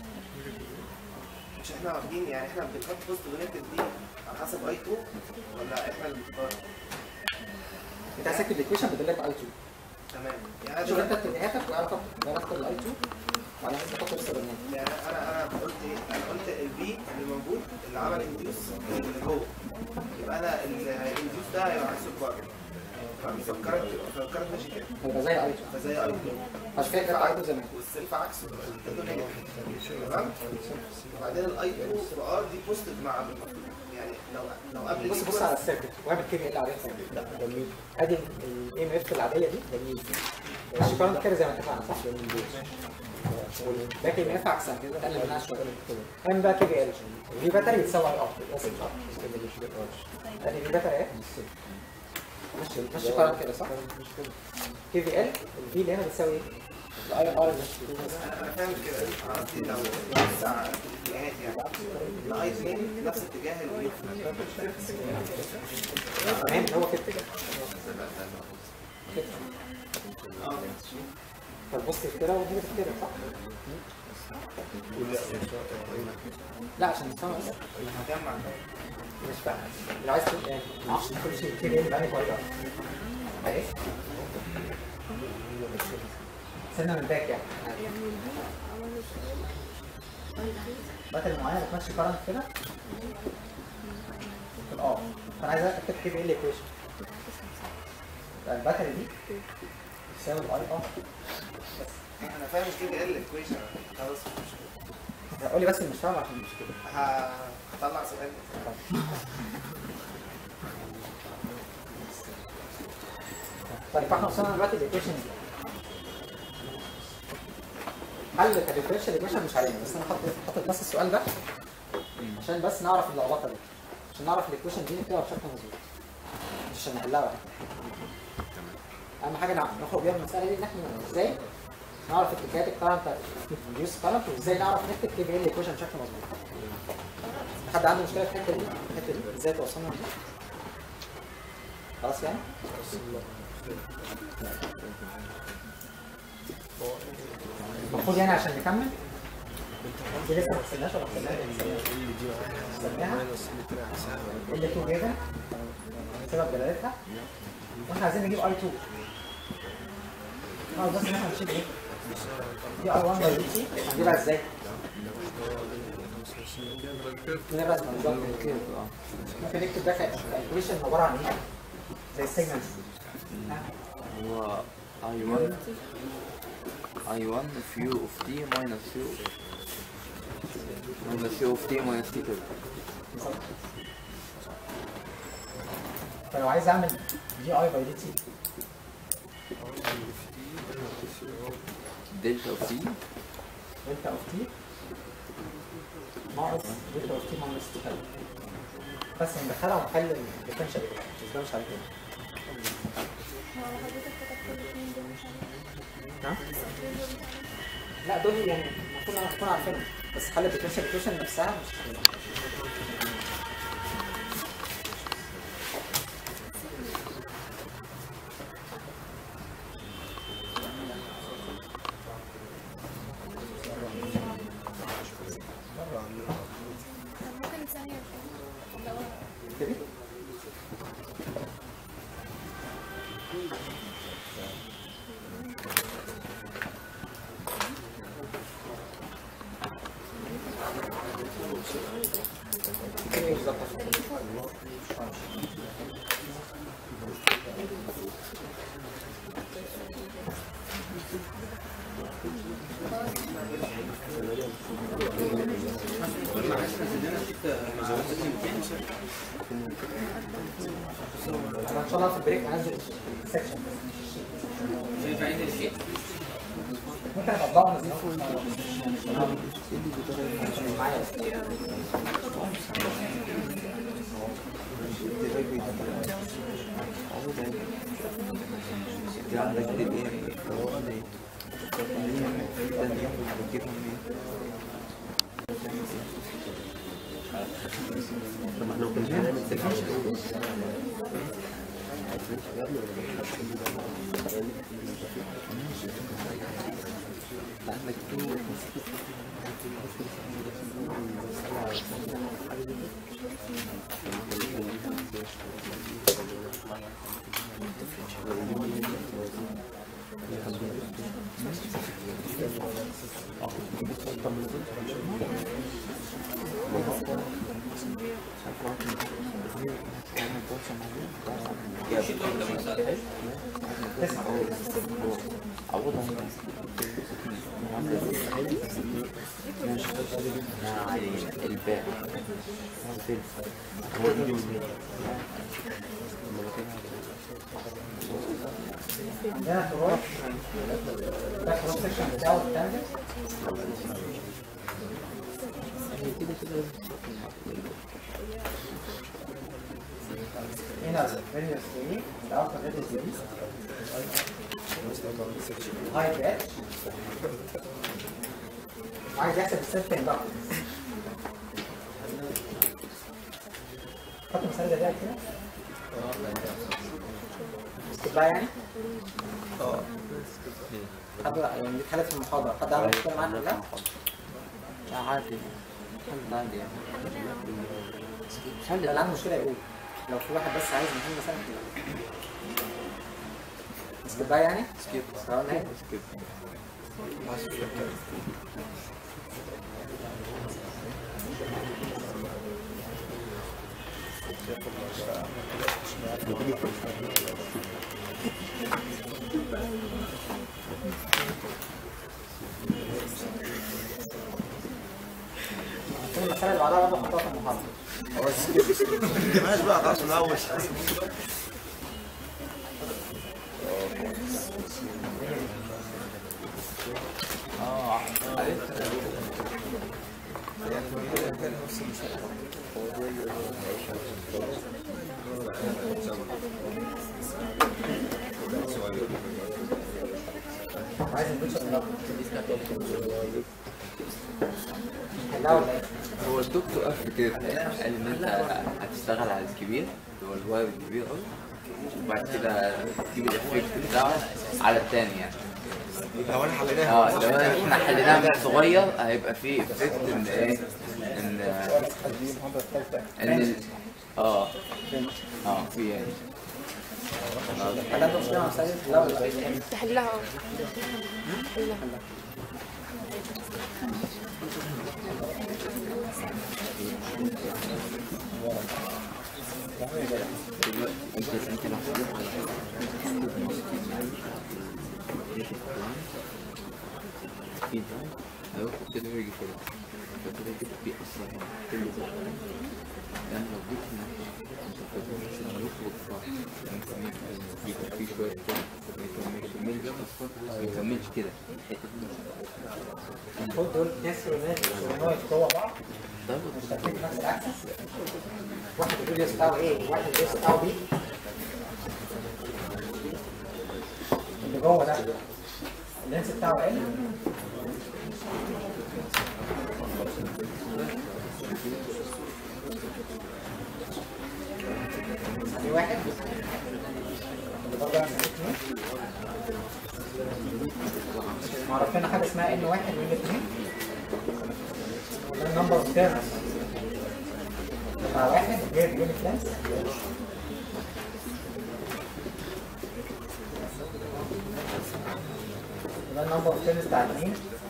مش احنا واخدين يعني احنا بنحط بوست ونيجاتيف دي على حسب اي 2 ولا احنا اللي بنختار انت عايز تكتب الايكويشن بدل اي 2 تمام يعني انا شوف انت دلوقتي اتجاهاتك وانا اختار انا اختار الاي 2 وبعدين انت تحط السبرنامج يعني انا انا قلت ايه؟ انا قلت البي اللي موجود اللي عمل انديوس اللي جوه يبقى انا الانديوس ده هيبقى عكسه بره فكرت فكرت ماشي كده هيبقى زي اي 2 فزي اي 2 عشان كده كده اي 2 زمان والسيلف عكسه ده نيجاتيف تمام وبعدين الاي 2 في ار دي بوزيتيف مع يعني لو لو قبل بص دي بص على السيركت واعمل كده اللي عليها جميل ادي الاي ام اف العاديه دي جميل ماشي كارنت كده زي ما اتفقنا صح؟ والباك ام اف عكسها كده قلل منها شويه اعمل بقى كي في ال في باتري بتساوي اي ار بس مش اكتر ادي في باتري اهي ماشي ماشي كارنت كده صح؟ كي في ال الفي اللي هنا بتساوي ايه؟ الاي ار انا انا فاهم كده انا قصدي لو نوسع الاتجاهات يعني الاي 2 نفس اتجاه اليو تمام هو كده كده فالبوست كده والنيجاتيف كده صح؟ لا عشان نفهم بس هجمع مش فاهم لو عايز تقول يعني ما اعرفش كل شيء كده ايه بقى كويس اهي سنة من الباك يعني باتري معينة بتمشي كارنت كده في الار فانا عايز اكتب كده ايه الايكويشن الباتري دي تساوي الاي ار بس انا فاهم كده ال ايكويشن خلاص مش مشكله قول لي بس مش فاهم عشان مش كده ه- هطلع سؤال طيب فاحنا وصلنا دلوقتي الايكويشن دي حل الديفرنشال ايكويشن مش علينا بس انا حاطط حاطط بس السؤال ده عشان بس نعرف اللخبطه دي عشان نعرف الايكويشن دي نكتبها بشكل مظبوط مش عشان نحلها واحد اهم حاجه نع- نخرج بيها من المساله دي ان احنا ازاي نعرف اتجاهات الكرنت ريديوس كرنت وازاي نعرف نكتب كي في ال ايكويشن بشكل مظبوط حد عنده مشكله في الحته دي الحته دي ازاي توصلنا لدي خلاص يعني المفروض يعني عشان نكمل دي لسه ما وصلناش ولا وصلناها وصلناها اللي 2 جيجا سبب دلالتها واحنا عايزين نجيب اي 2 اه بس ان احنا نشيل ايه دي اي 1 باي دي تي هنجيبها ازاي؟ من الرسمه بالظبط ممكن نكتب ده كالكوليشن عباره عن ايه؟ زي السيجمنتس هو I1 I1 few of t minus few minus few of t minus t كده فلو عايز اعمل دي اي باي دي تي دلتا of t دلتا اوف تي ناقص دلتا اوف تي ماينس تي كده بس ندخلها ونحل الديفرنشال مش ده مش على كده ها؟ لا دول يعني المفروض انا اكون عارفينهم بس حل الديفرنشال ايكويشن نفسها مش ممكن واحد ثانية اللي هو كده كده بالظبط انا ان شاء الله في البريك هنزل السكشن شايف عين الشيء ممكن ابقى بعض معايا الباء هنا تروح ده كروس سكشن بتاعه التانجنت هنا الفيريوس دي الالفا فيريوس دي هاي باتش عايز يحسب السيستم بقى حط مثال ده كده استباع يعني؟ اه حد يعني دي حالات في المحاضرة حد عمل مشكلة معاك ولا لا؟ لا عادي الحمد عادي يعني مش حد اللي عنده مشكلة يقول لو في واحد بس عايز محل مثلا استباع يعني؟ سكيب اه نهاية سكيب كل المسألة اللي بعدها برضه حطها في المحاضرة ما تجيبهاش بقى خلاص من الاول عايز البيتشر من الأول حلها ولا ايه؟ هو الدكتور قال كده قال ان انت هتشتغل على الكبير اللي هو الواير الكبير قوي وبعد كده تجيب الافكت بتاعه على التاني يعني لو انا حليناها اه لو احنا حليناها من صغير هيبقى في افكت ان ايه ان ان ال- اه اه في يعني هل عنده مشكلة مع مسألة حلها ولا ايه؟ تحلها اه تحلها انت انت لو حليت على في ده هيخرج كده ويجي كده فكده كده في اسرع هنا كل ده يعني لو جيت هنا انت فاكر بس لما يخرج صح ممكن يبقى في شويه كده ما يكملش ما يكملش كده الحته دي المفروض دول ناس وناس وناس جوه بعض ده مشتركين في نفس الاكسس واحد الريديوس بتاعه ايه وواحد الريديوس بتاعه بي اللي جوه ده اللينس بتاعه ال دي واحد اللي برضه عندنا اتنين معرفين حاجه اسمها ان واحد وان اتنين وده النمبر اوف تيرنز مع واحد غير يونت لينس يبقى النمبر اوف تيرنز بتاع الاثنين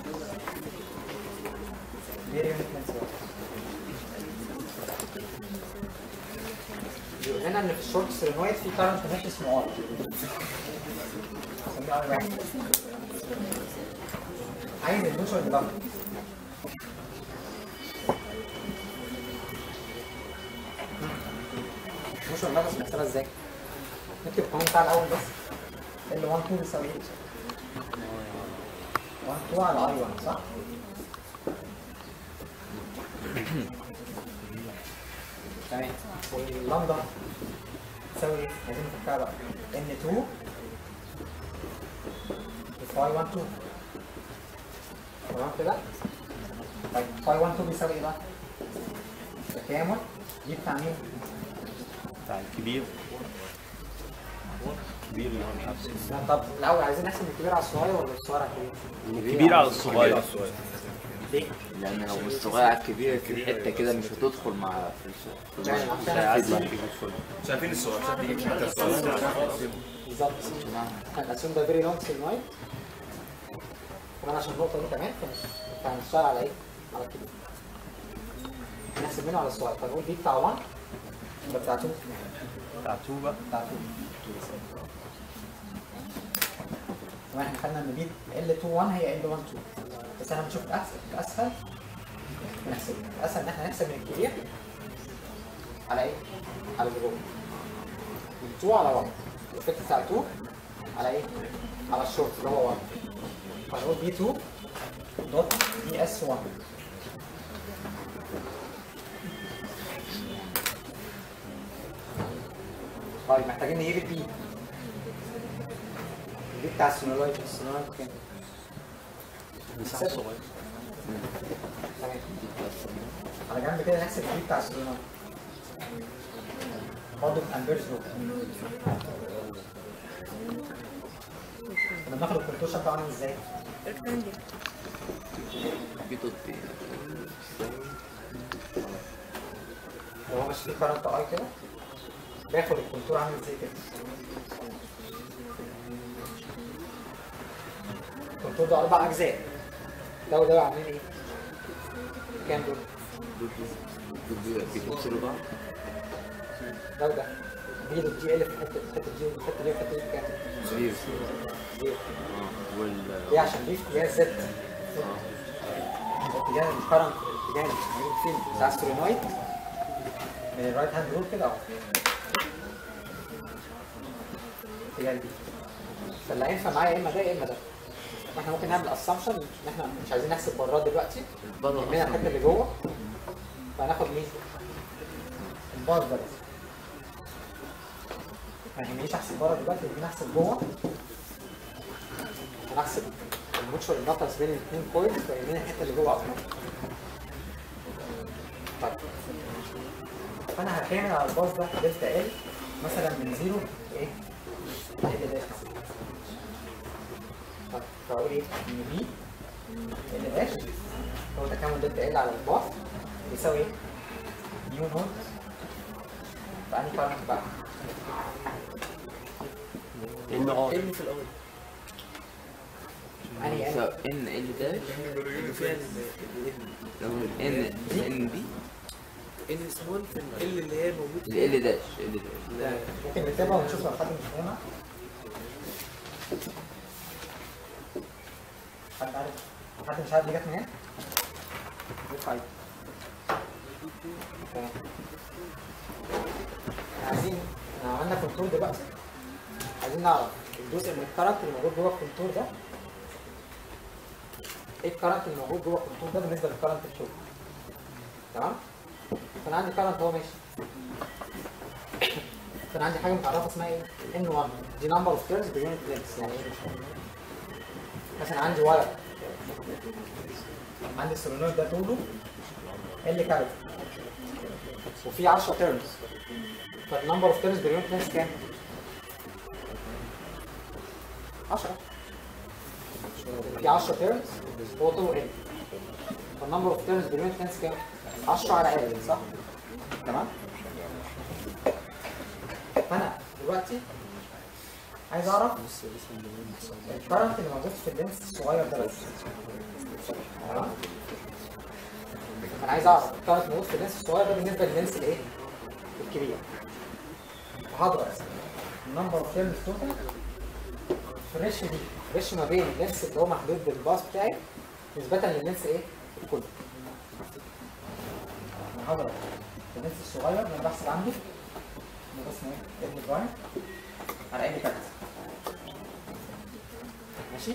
غير يونت لينس واحد يبقى هنا ان في الشورت سيرينويد في كارنت ماشي اسمه ار اسميه ار واحد عايز النيوترال ديفلوبمنت مش والله بس بنحسبها ازاي؟ نكتب القانون بتاع الاول بس ال 1 2 بيساوي ايه؟ 1 2 على اي 1 صح؟ تمام واللامدا تساوي ايه؟ عايزين نفكها بقى ان 2 فاي 1 2 تمام كده؟ طيب فاي 1 2 بيساوي ايه بقى؟ تكامل دي بتاع مين؟ بتاع الكبير الكبير اللي هو مش عارف اسمه. لا طب الاول عايزين نحسب من الكبير على الصغير ولا الصغير على الكبير؟ الكبير على الصغير ليه؟ لان لو مش صغير على الكبير في حته كده مش هتدخل مع في الس- في يعني الوسط. عشان عايز أحسب- شايفين الصور شايفين حتى الصور بالظبط هنقسم ده فيري لونج سيلنويد كمان عشان النقطة دي كمان فمش فهنشتغل على ايه؟ على الكبير نحسب منه على الصغير فنقول دي بتاع 1 ده بتاع 2 بتاع 2 بقى بتاع 2 كمان احنا خدنا ان بي ال 2 1 هي ال 1 2 بس احنا بنشوف الاسهل الاسهل نحسب الاسهل ان احنا نحسب من الكبير على ايه؟ على اللي جوه من 2 على 1 الافكت بتاع 2 على ايه؟ على الشورت اللي هو 1 فنقول بي 2 دوت بي اس 1 طيب محتاجين نجيب البي البي بتاع السونولايت السونولايت كام؟ مساحة صغيرة تمام على جنب كده نحسب البي بتاع السونولايت برضه بامبيرز لو كنا بناخد الكونتوشن بتاعه عامل ازاي؟ في ضد لو هو ماشي فيه كارنت اي كده باخد الكونتور عامل ازاي كده الكونتور ده اربع اجزاء ده وده عاملين ايه؟ كام دول؟ ضد بيكسروا بعض ده وده دي دوت جي ال في الحته الحته دي والحته دي والحته دي كام؟ زيرو زيرو اه وال ليه عشان دي في اتجاه زد اتجاه الكرنت اتجاه الفيلد بتاع السولينويد من الرايت هاند رول كده اهو اتجاه دي فاللي هينفع معايا يا اما ده يا اما ده واحنا ممكن نعمل اسامبشن ان احنا مش عايزين نحسب براد دلوقتي بره يهمنا الحته اللي جوه فهناخد مين؟ البار ده بس ما يهمنيش احسب بره دلوقتي يهمني احسب جوه هنحسب الموتشوال اندكتنس بين الاثنين كويلز فيهمني الحته اللي جوه اكتر طيب فانا هحمل على الباص ده دلتا ال مثلا من زيرو لايه؟ ال داش طيب فاقول ايه؟ ان بي ال داش هو تكامل دلتا ال على الباص بيساوي ايه؟ نيو نوت فاني كارنت بقى ان ار ال في الاول اني ان ان ال داش اللي فيها ال لو ان ان بي ال سمول في ال اللي هي موجود ال داش ال داش ممكن نكتبها ونشوف لو حد مش فاهمها حد عارف حد مش عارف دي جت منين؟ ارفع ايدك تمام. عايزين احنا عملنا كنترول دلوقتي عايزين نعرف الجزء من الكارنت اللي موجود جوه الكنترول ده ايه الكارنت اللي موجود جوه الكنترول ده بالنسبه للكارنت الشغل تمام؟ فانا عندي كارنت اهو ماشي كان عندي حاجه متعرفه اسمها ايه؟ ان 1 دي نمبر اوف تيرز بيونت لينكس يعني ايه؟ مثلا عندي واير عندي السولينويد ده طوله ال كارت وفي 10 تيرنز فالنمبر اوف تيرنز بيونت لينكس كام؟ 10 في 10 تيرنز هو طوله ال فالنمبر اوف تيرنز بيونت لينكس كام؟ 10 على ال صح؟ تمام فانا دلوقتي عايز اعرف الكرنت اللي موجود في اللينس الصغير ده بس تمام انا عايز اعرف الكرنت موجود في اللينس الصغير ده بالنسبه لللينس الايه الكبير وهضرب النمبر اوف تيرمز توتال في الريش دي الريش ما بين اللينس اللي هو محدود بالباص بتاعي نسبة لللينس ايه؟ الكل. انا هضرب اللينس الصغير اللي انا بحسب عنده اللي هو اسمه ايه؟ ابن برايم على ان كات. ماشي؟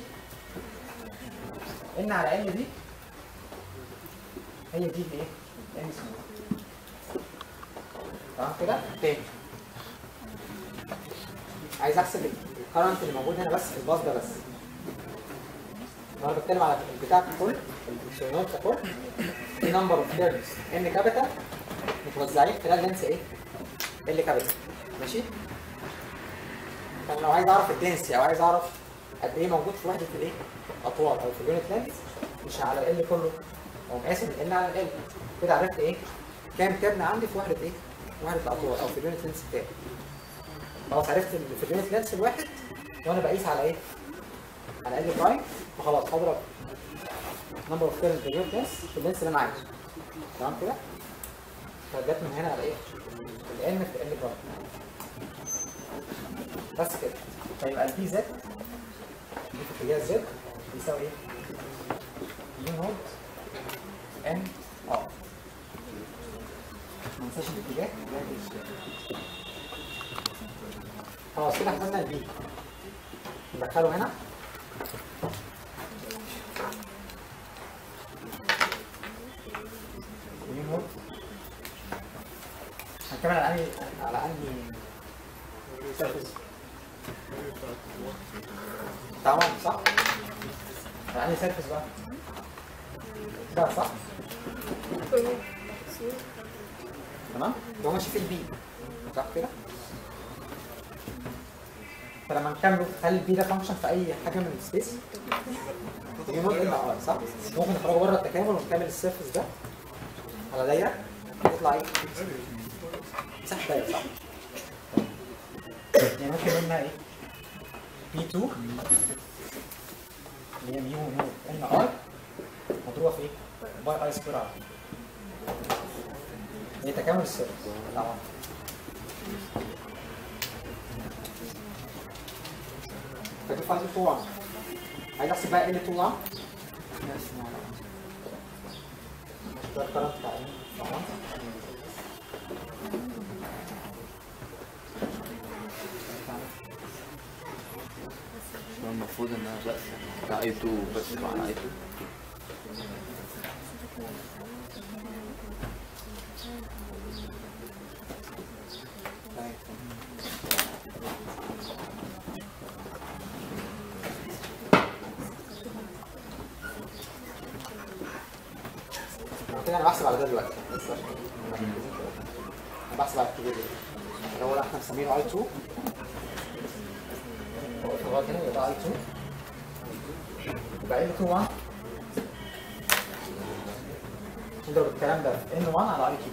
ان على ان دي هي دي الايه؟ ان اسمها تمام كده؟ تاني عايز احسب الكرنت اللي موجود هنا بس في الباص ده بس انا بتكلم على البتاع ككل السولينويد ككل في نمبر اوف تيرنز ان كابيتال متوزعين خلال لينس ايه؟ ال كابيتال ماشي؟ فانا لو عايز اعرف الدنسي او عايز اعرف قد ايه موجود في وحده الايه؟ اطوال او في اليونت لينس مش على ال كله او مقاسم ال على ال كده عرفت ايه؟ كام ترن عندي في وحده ايه؟ وحده الاطوال او في اليونت لينس بتاعي خلاص عرفت ال- في اليونت لينس الواحد وانا بقيس على ايه؟ على ال برايم فخلاص هضرب نمبر اوف تيرنز باليونت لينس في اللينس اللي انا عايزه تمام كده؟ فجت من هنا على ايه؟ الان في ال برايم بس كده فيبقى البي زد دي في اتجاه زد بيساوي ايه؟ يو نود ان ار ما ننساش الاتجاه اتجاه دي. خلاص كده حسبنا البي ندخله هنا يو نود هنكمل على انهي على انهي سيرفيس تمام صح؟ على انهي سيرفيس بقى؟ ده صح؟ تمام؟ هو ماشي في البي صح كده؟ فلما نكمل هل البي ده فانكشن في اي حاجه من السبيس؟ يو نوت الا ار صح؟ ممكن نخرجه بره التكامل ونكمل السيرفيس ده على دايره يطلع ايه؟ مساحه دايره صح؟ يعني ممكن منها ايه؟ بي 2 اللي هي ميو نوت ان ار مضروبه في ايه؟ باي اي سكوير ار هي تكامل السيرفيس طبعا فدي فايل 2 1 عايز احسب بقى ال 2 1 ده الكرنت بتاع ال 2 1 هو المفروض ان انا بس بتاع اي 2 بس مع اي 2 كده انا بحسب على ده دلوقتي بس عشان نبقى مركزين كده. انا بحسب على الكبير ده اللي هو احنا مسمينه اي 2 لغايه هنا يبقى اي 2 يبقى ال 2 1 نضرب الكلام ده في ان 1 على اي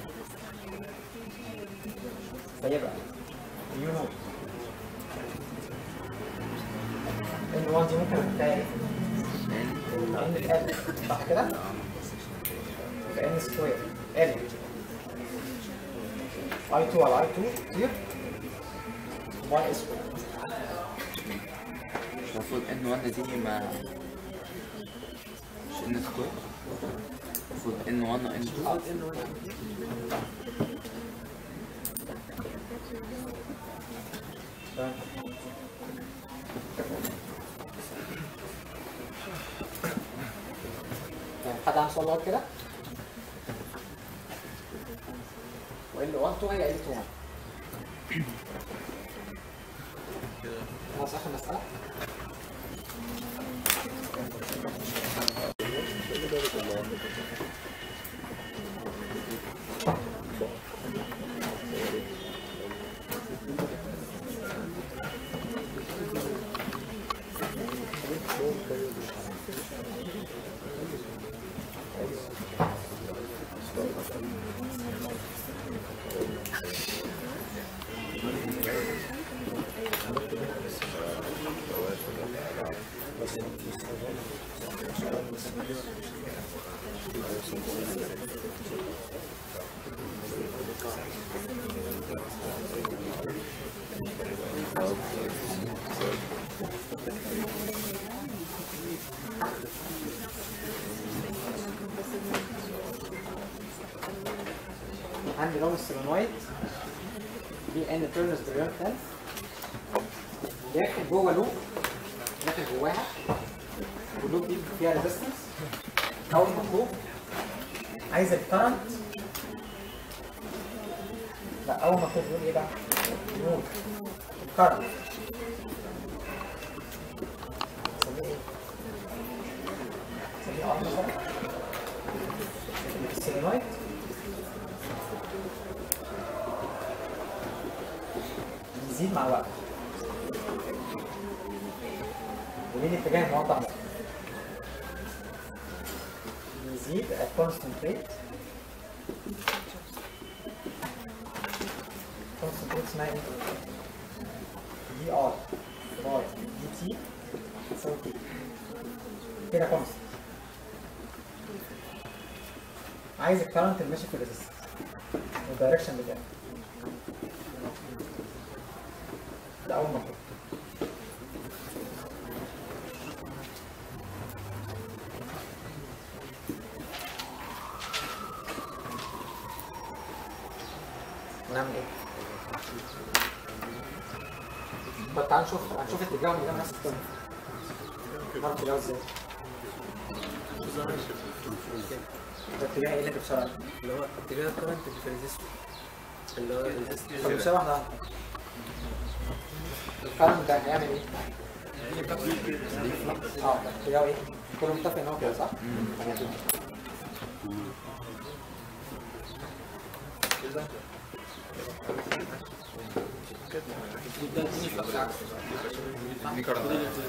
2 فيبقى يو نوت ان 1 دي ممكن تلاقي ان ال صح كده؟ يبقى ان سكوير ال اي 2 على اي 2 كتير واي سكوير المفروض ان 1 دي ما مش ان سكوير المفروض ان 1 وان 2 تمام يعني حد عنده سؤال لغايه كده؟ وال 1 2 هي ال 2 1 خلاص اخر مسألة عندي لون السولينويد بي ان تيرنز بريون تنس داخل جوه لوب داخل جواها واللوب دي فيها ريزيستنس اول مطلوب عايز الكرنت لا اول مطلوب يقول ايه بقى؟ نور الكرنت نسميه ايه؟ نسميه ار مثلا السيلينويد يزيد مع الوقت وليه الاتجاه موضح ده يزيد at constant rate constant rate اسمها ايه؟ دي ار باي دي تي تساوي تي كده constant عايز الكرنت اللي ماشي في الريزستنس والدايركشن بتاعه ده اول مطلوب نعمل ايه؟ طب تعال نشوف هنشوف اتجاهه من نفس التاني نعرف اتجاهه ازاي ده اتجاه ايه اللي انت بتشتغل عليه؟ اللي هو اتجاه الكرنت اللي في الريزيستور اللي هو الريزيستور طب مش واحدة واحدة الكرنت ده هيعمل ايه؟ اه ده اتجاهه ايه؟ كله متفق ان هو كده صح؟ تمام. يبدا يديني فلوس عكس دي كرنت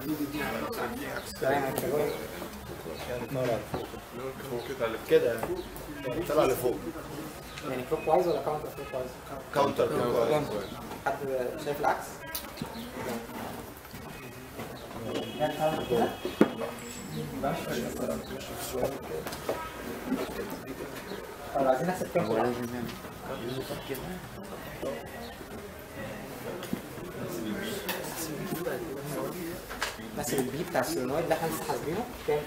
تمام اتجاهه ايه؟ كده يعني طلع لفوق يعني كلوك وايز ولا كاونتر كلوك وايز؟ كاونتر حد شايف العكس؟ يعني الكرنت كده يبقى مش في الريزستور. طب عايزين نحسب كام هو كده؟ لازم يعمل كده بس البي بتاع السولينويد اللي احنا لسه حاسبينه كام؟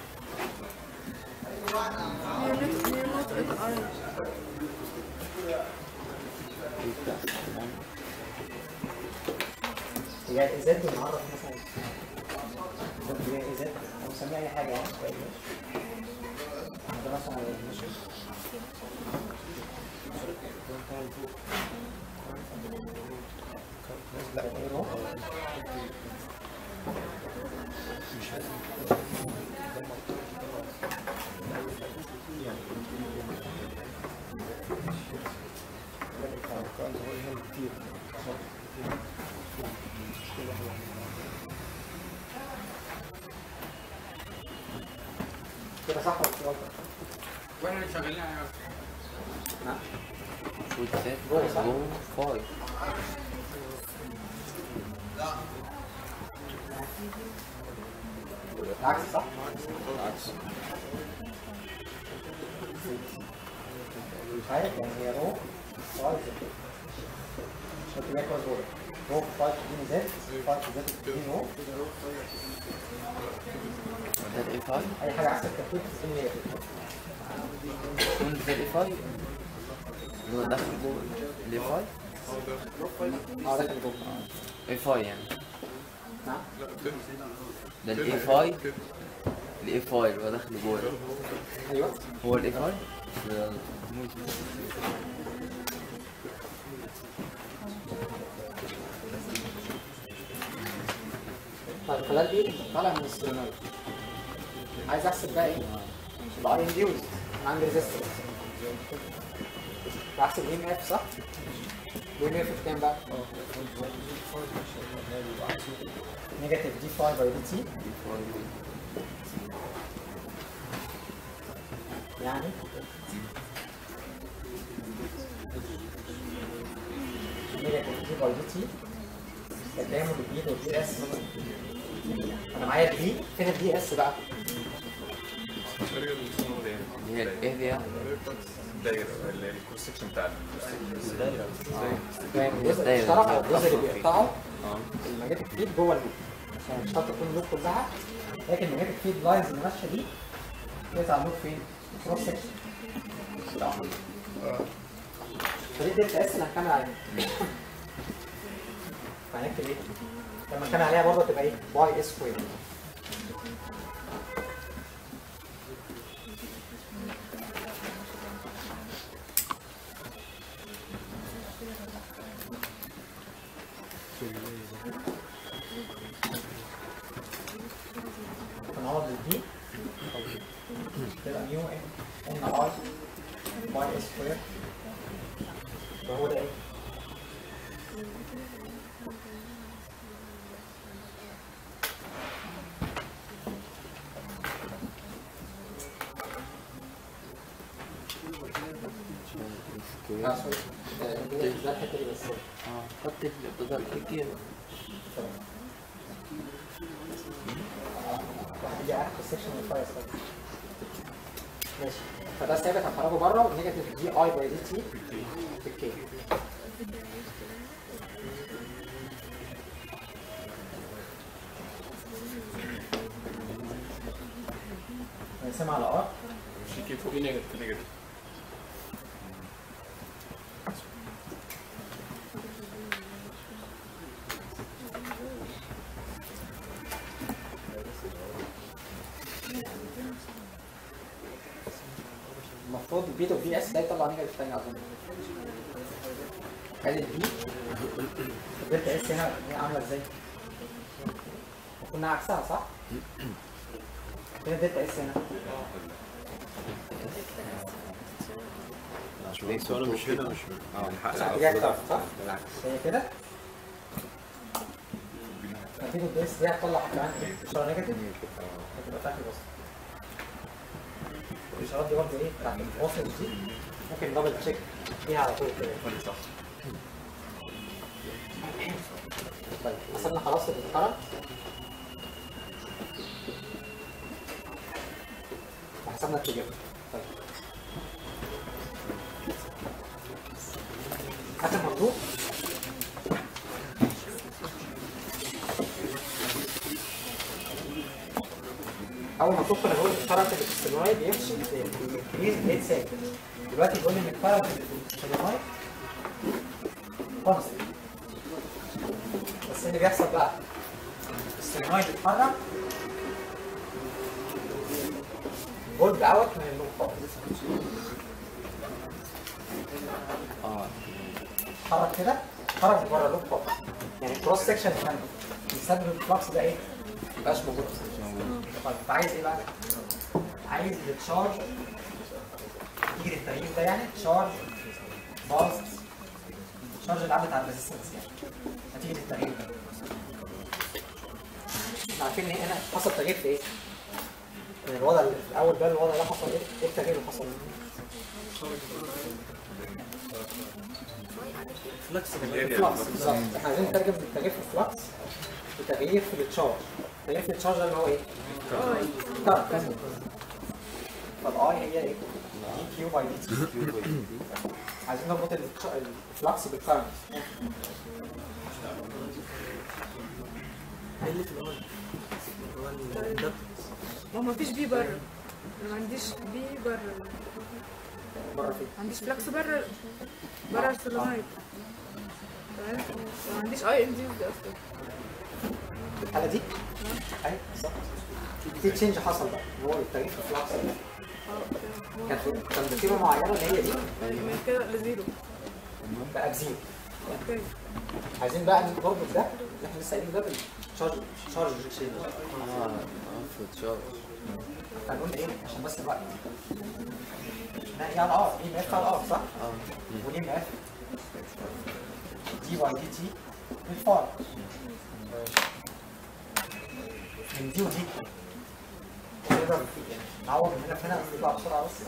هي الازاز بنعرف مثلا ده اتجاه ازاز او نسميه اي حاجه يعني ده مثلا ماشي لا ايه هو؟ كده صح ولا مش غلط؟ واحنا اللي شغالين على نعم فوت سات جوه صح؟ جوه فايف العكس صح؟ عكس مش عارف يعني هي رو فايف مش هتبقى كويس جوه رو فايف تديني زد فايف زد تديني رو ده الاي 5 اي حاجه عكس الترتيب تديني هي كنت ده الاي 5 اللي هو داخل جوه الاي 5 اه داخل جوه اي 5 يعني نعم ده الاي 5 الاي 5 اللي هو داخل جوه ده. ايوه هو الاي 5 طيب خلال دي طالع من السولينويد عايز احسب بقى ايه؟ الار انديوز انا عندي ريزيستنس بحسب الاي ام اف صح؟ الاي ام اف بكام بقى؟ نيجاتيف دي 5 باي دي تي يعني نيجاتيف دي باي دي تي قدامه البي والبي اس انا معايا البي فين البي اس بقى؟ اللي هي ايه دي يعني دايره الكروس سكشن بتاع فاهم الجزء الدايرة. المشترك او الجزء اللي بيقطعه اه الماجنتيك فيد جوه اللوب عشان مش شرط تكون اللوب كلها لكن الماجنتيك فيد لاينز اللي ماشيه دي بتقطع اللوب فين؟ كروس سكشن فدي الدلتا اس اللي هنكمل عليها فهنكتب ايه؟ لما نكمل عليها برضه تبقى ايه؟ باي اس سكوير فنعوض الدي تبقى ميو ان ان ار باي اس سكوير وهو ده ايه؟ اه سوري ده ده الحته دي بس اه حط البدل كده واحد دي عارف السكشن اللي فايز ماشي فده ثابت هنخرجه بره والنيجاتيف دي اي باي دي تي في الكي هنقسمها على ار في كي فوقيه نيجاتيف نيجاتيف المفروض البي تو بي اس ده يطلع نيجاتيف تاني اظن ادي البي الدلتا اس هنا هي عامله ازاي؟ كنا عكسها صح؟ فين الدلتا اس هنا؟ بس انا مش هنا مش اه الحق صح على اتجاه الفضل. كف صح؟ بالعكس هي كده نتيجة الدي اس دي هتطلع كمان ايه؟ اشاره نيجاتيف هتبقى تحت بس الاشارات دي برضه ايه؟ بتاعت الفاصل دي ممكن دبل تشيك فيها على طول كده صح طيب حسبنا خلاص الكرنت وحسبنا الاتجاه طيب اخر مطلوب اول مطلوب كنا بنقول الكرنت اللي في السلولاي بيمشي بينكريز ريت ثابت دلوقتي بيقول لي ان الكرنت اللي في السلولاي كونستنت بس اللي بيحصل بقى السلمايد بيتحرك بولد اوت من اللوب خالص اه اتحرك كده خرج بره اللوب خالص يعني الكروس سكشن كان بيسبب الفلكس ده ايه؟ مبقاش موجود طيب فعايز ايه بقى؟ عايز التشارج نتيجة التغيير ده يعني تشارج باست التشارج اللي عدت على الريزستنس يعني نتيجة التغيير ده احنا عارفين ان هنا حصل تغيير في ايه؟ من الوضع اللي في الاول ده للوضع ده حصل ايه؟ ايه التغيير اللي حصل؟ فلكس الفلكس بالظبط احنا عايزين نترجم التغيير في الفلكس لتغيير في التشارج التغيير في التشارج ده اللي هو ايه؟ كارنت فالاي هي ايه؟ دي كيو باي دي تي عايزين نربط التش- الفلكس بالكارنت ايه اللي في الارض؟ هو الدكت ما هو مفيش بي بره انا ما عنديش بي بره بره فين؟ ما عنديش فلكس بره بره السولونايد تمام ما عنديش اي انديوز اصلا في الحاله دي ايوه بالظبط في تشينج حصل بقى اللي هو التغيير في الفلكس كان في كان بصيغه معينه اللي هي دي من كده لزيرو بقى بزيرو اوكي عايزين بقى نربط ده اللي احنا لسه قايلينه ده بالشارج شارج تشينج اه اه في تشارج هنقول ايه عشان بس الوقت ما هي على الار دي ماف على الار صح؟ اه ودي ماف دي واي دي تي بالفار من دي ودي نقدر نعوض من هنا في هنا نطلع بسرعه بس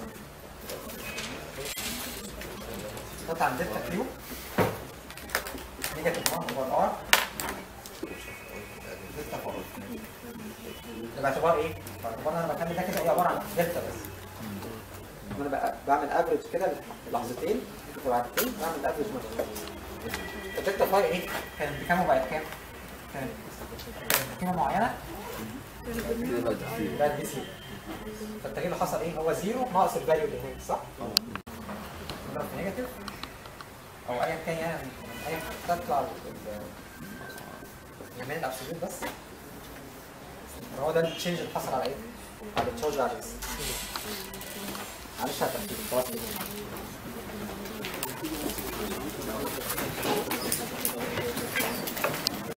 قطع عن دلتا كيو نيجاتيف 1 اوفر ار دلتا فور ده باعتبار ايه؟ باعتبار انا بكمل ده كده هي عباره عن دلتا بس انا بقى بعمل افريج كده لحظتين وبعدين بعمل افريج مرتين الدلتا فاي ايه؟ كانت بكام وبقت كام؟ كانت كانت بقيمه معينه كده بقى تفصيل بقت بزيرو فالتغيير اللي حصل ايه؟ هو زيرو ناقص الفاليو اللي هناك صح؟ نضرب في نيجاتيف او ايا كان يعني ايا تطلع ال- يمين الابسوليوت بس هو ده التشينج اللي حصل على ايه؟ على التشارج على الاس معلش على التفكير خلاص كده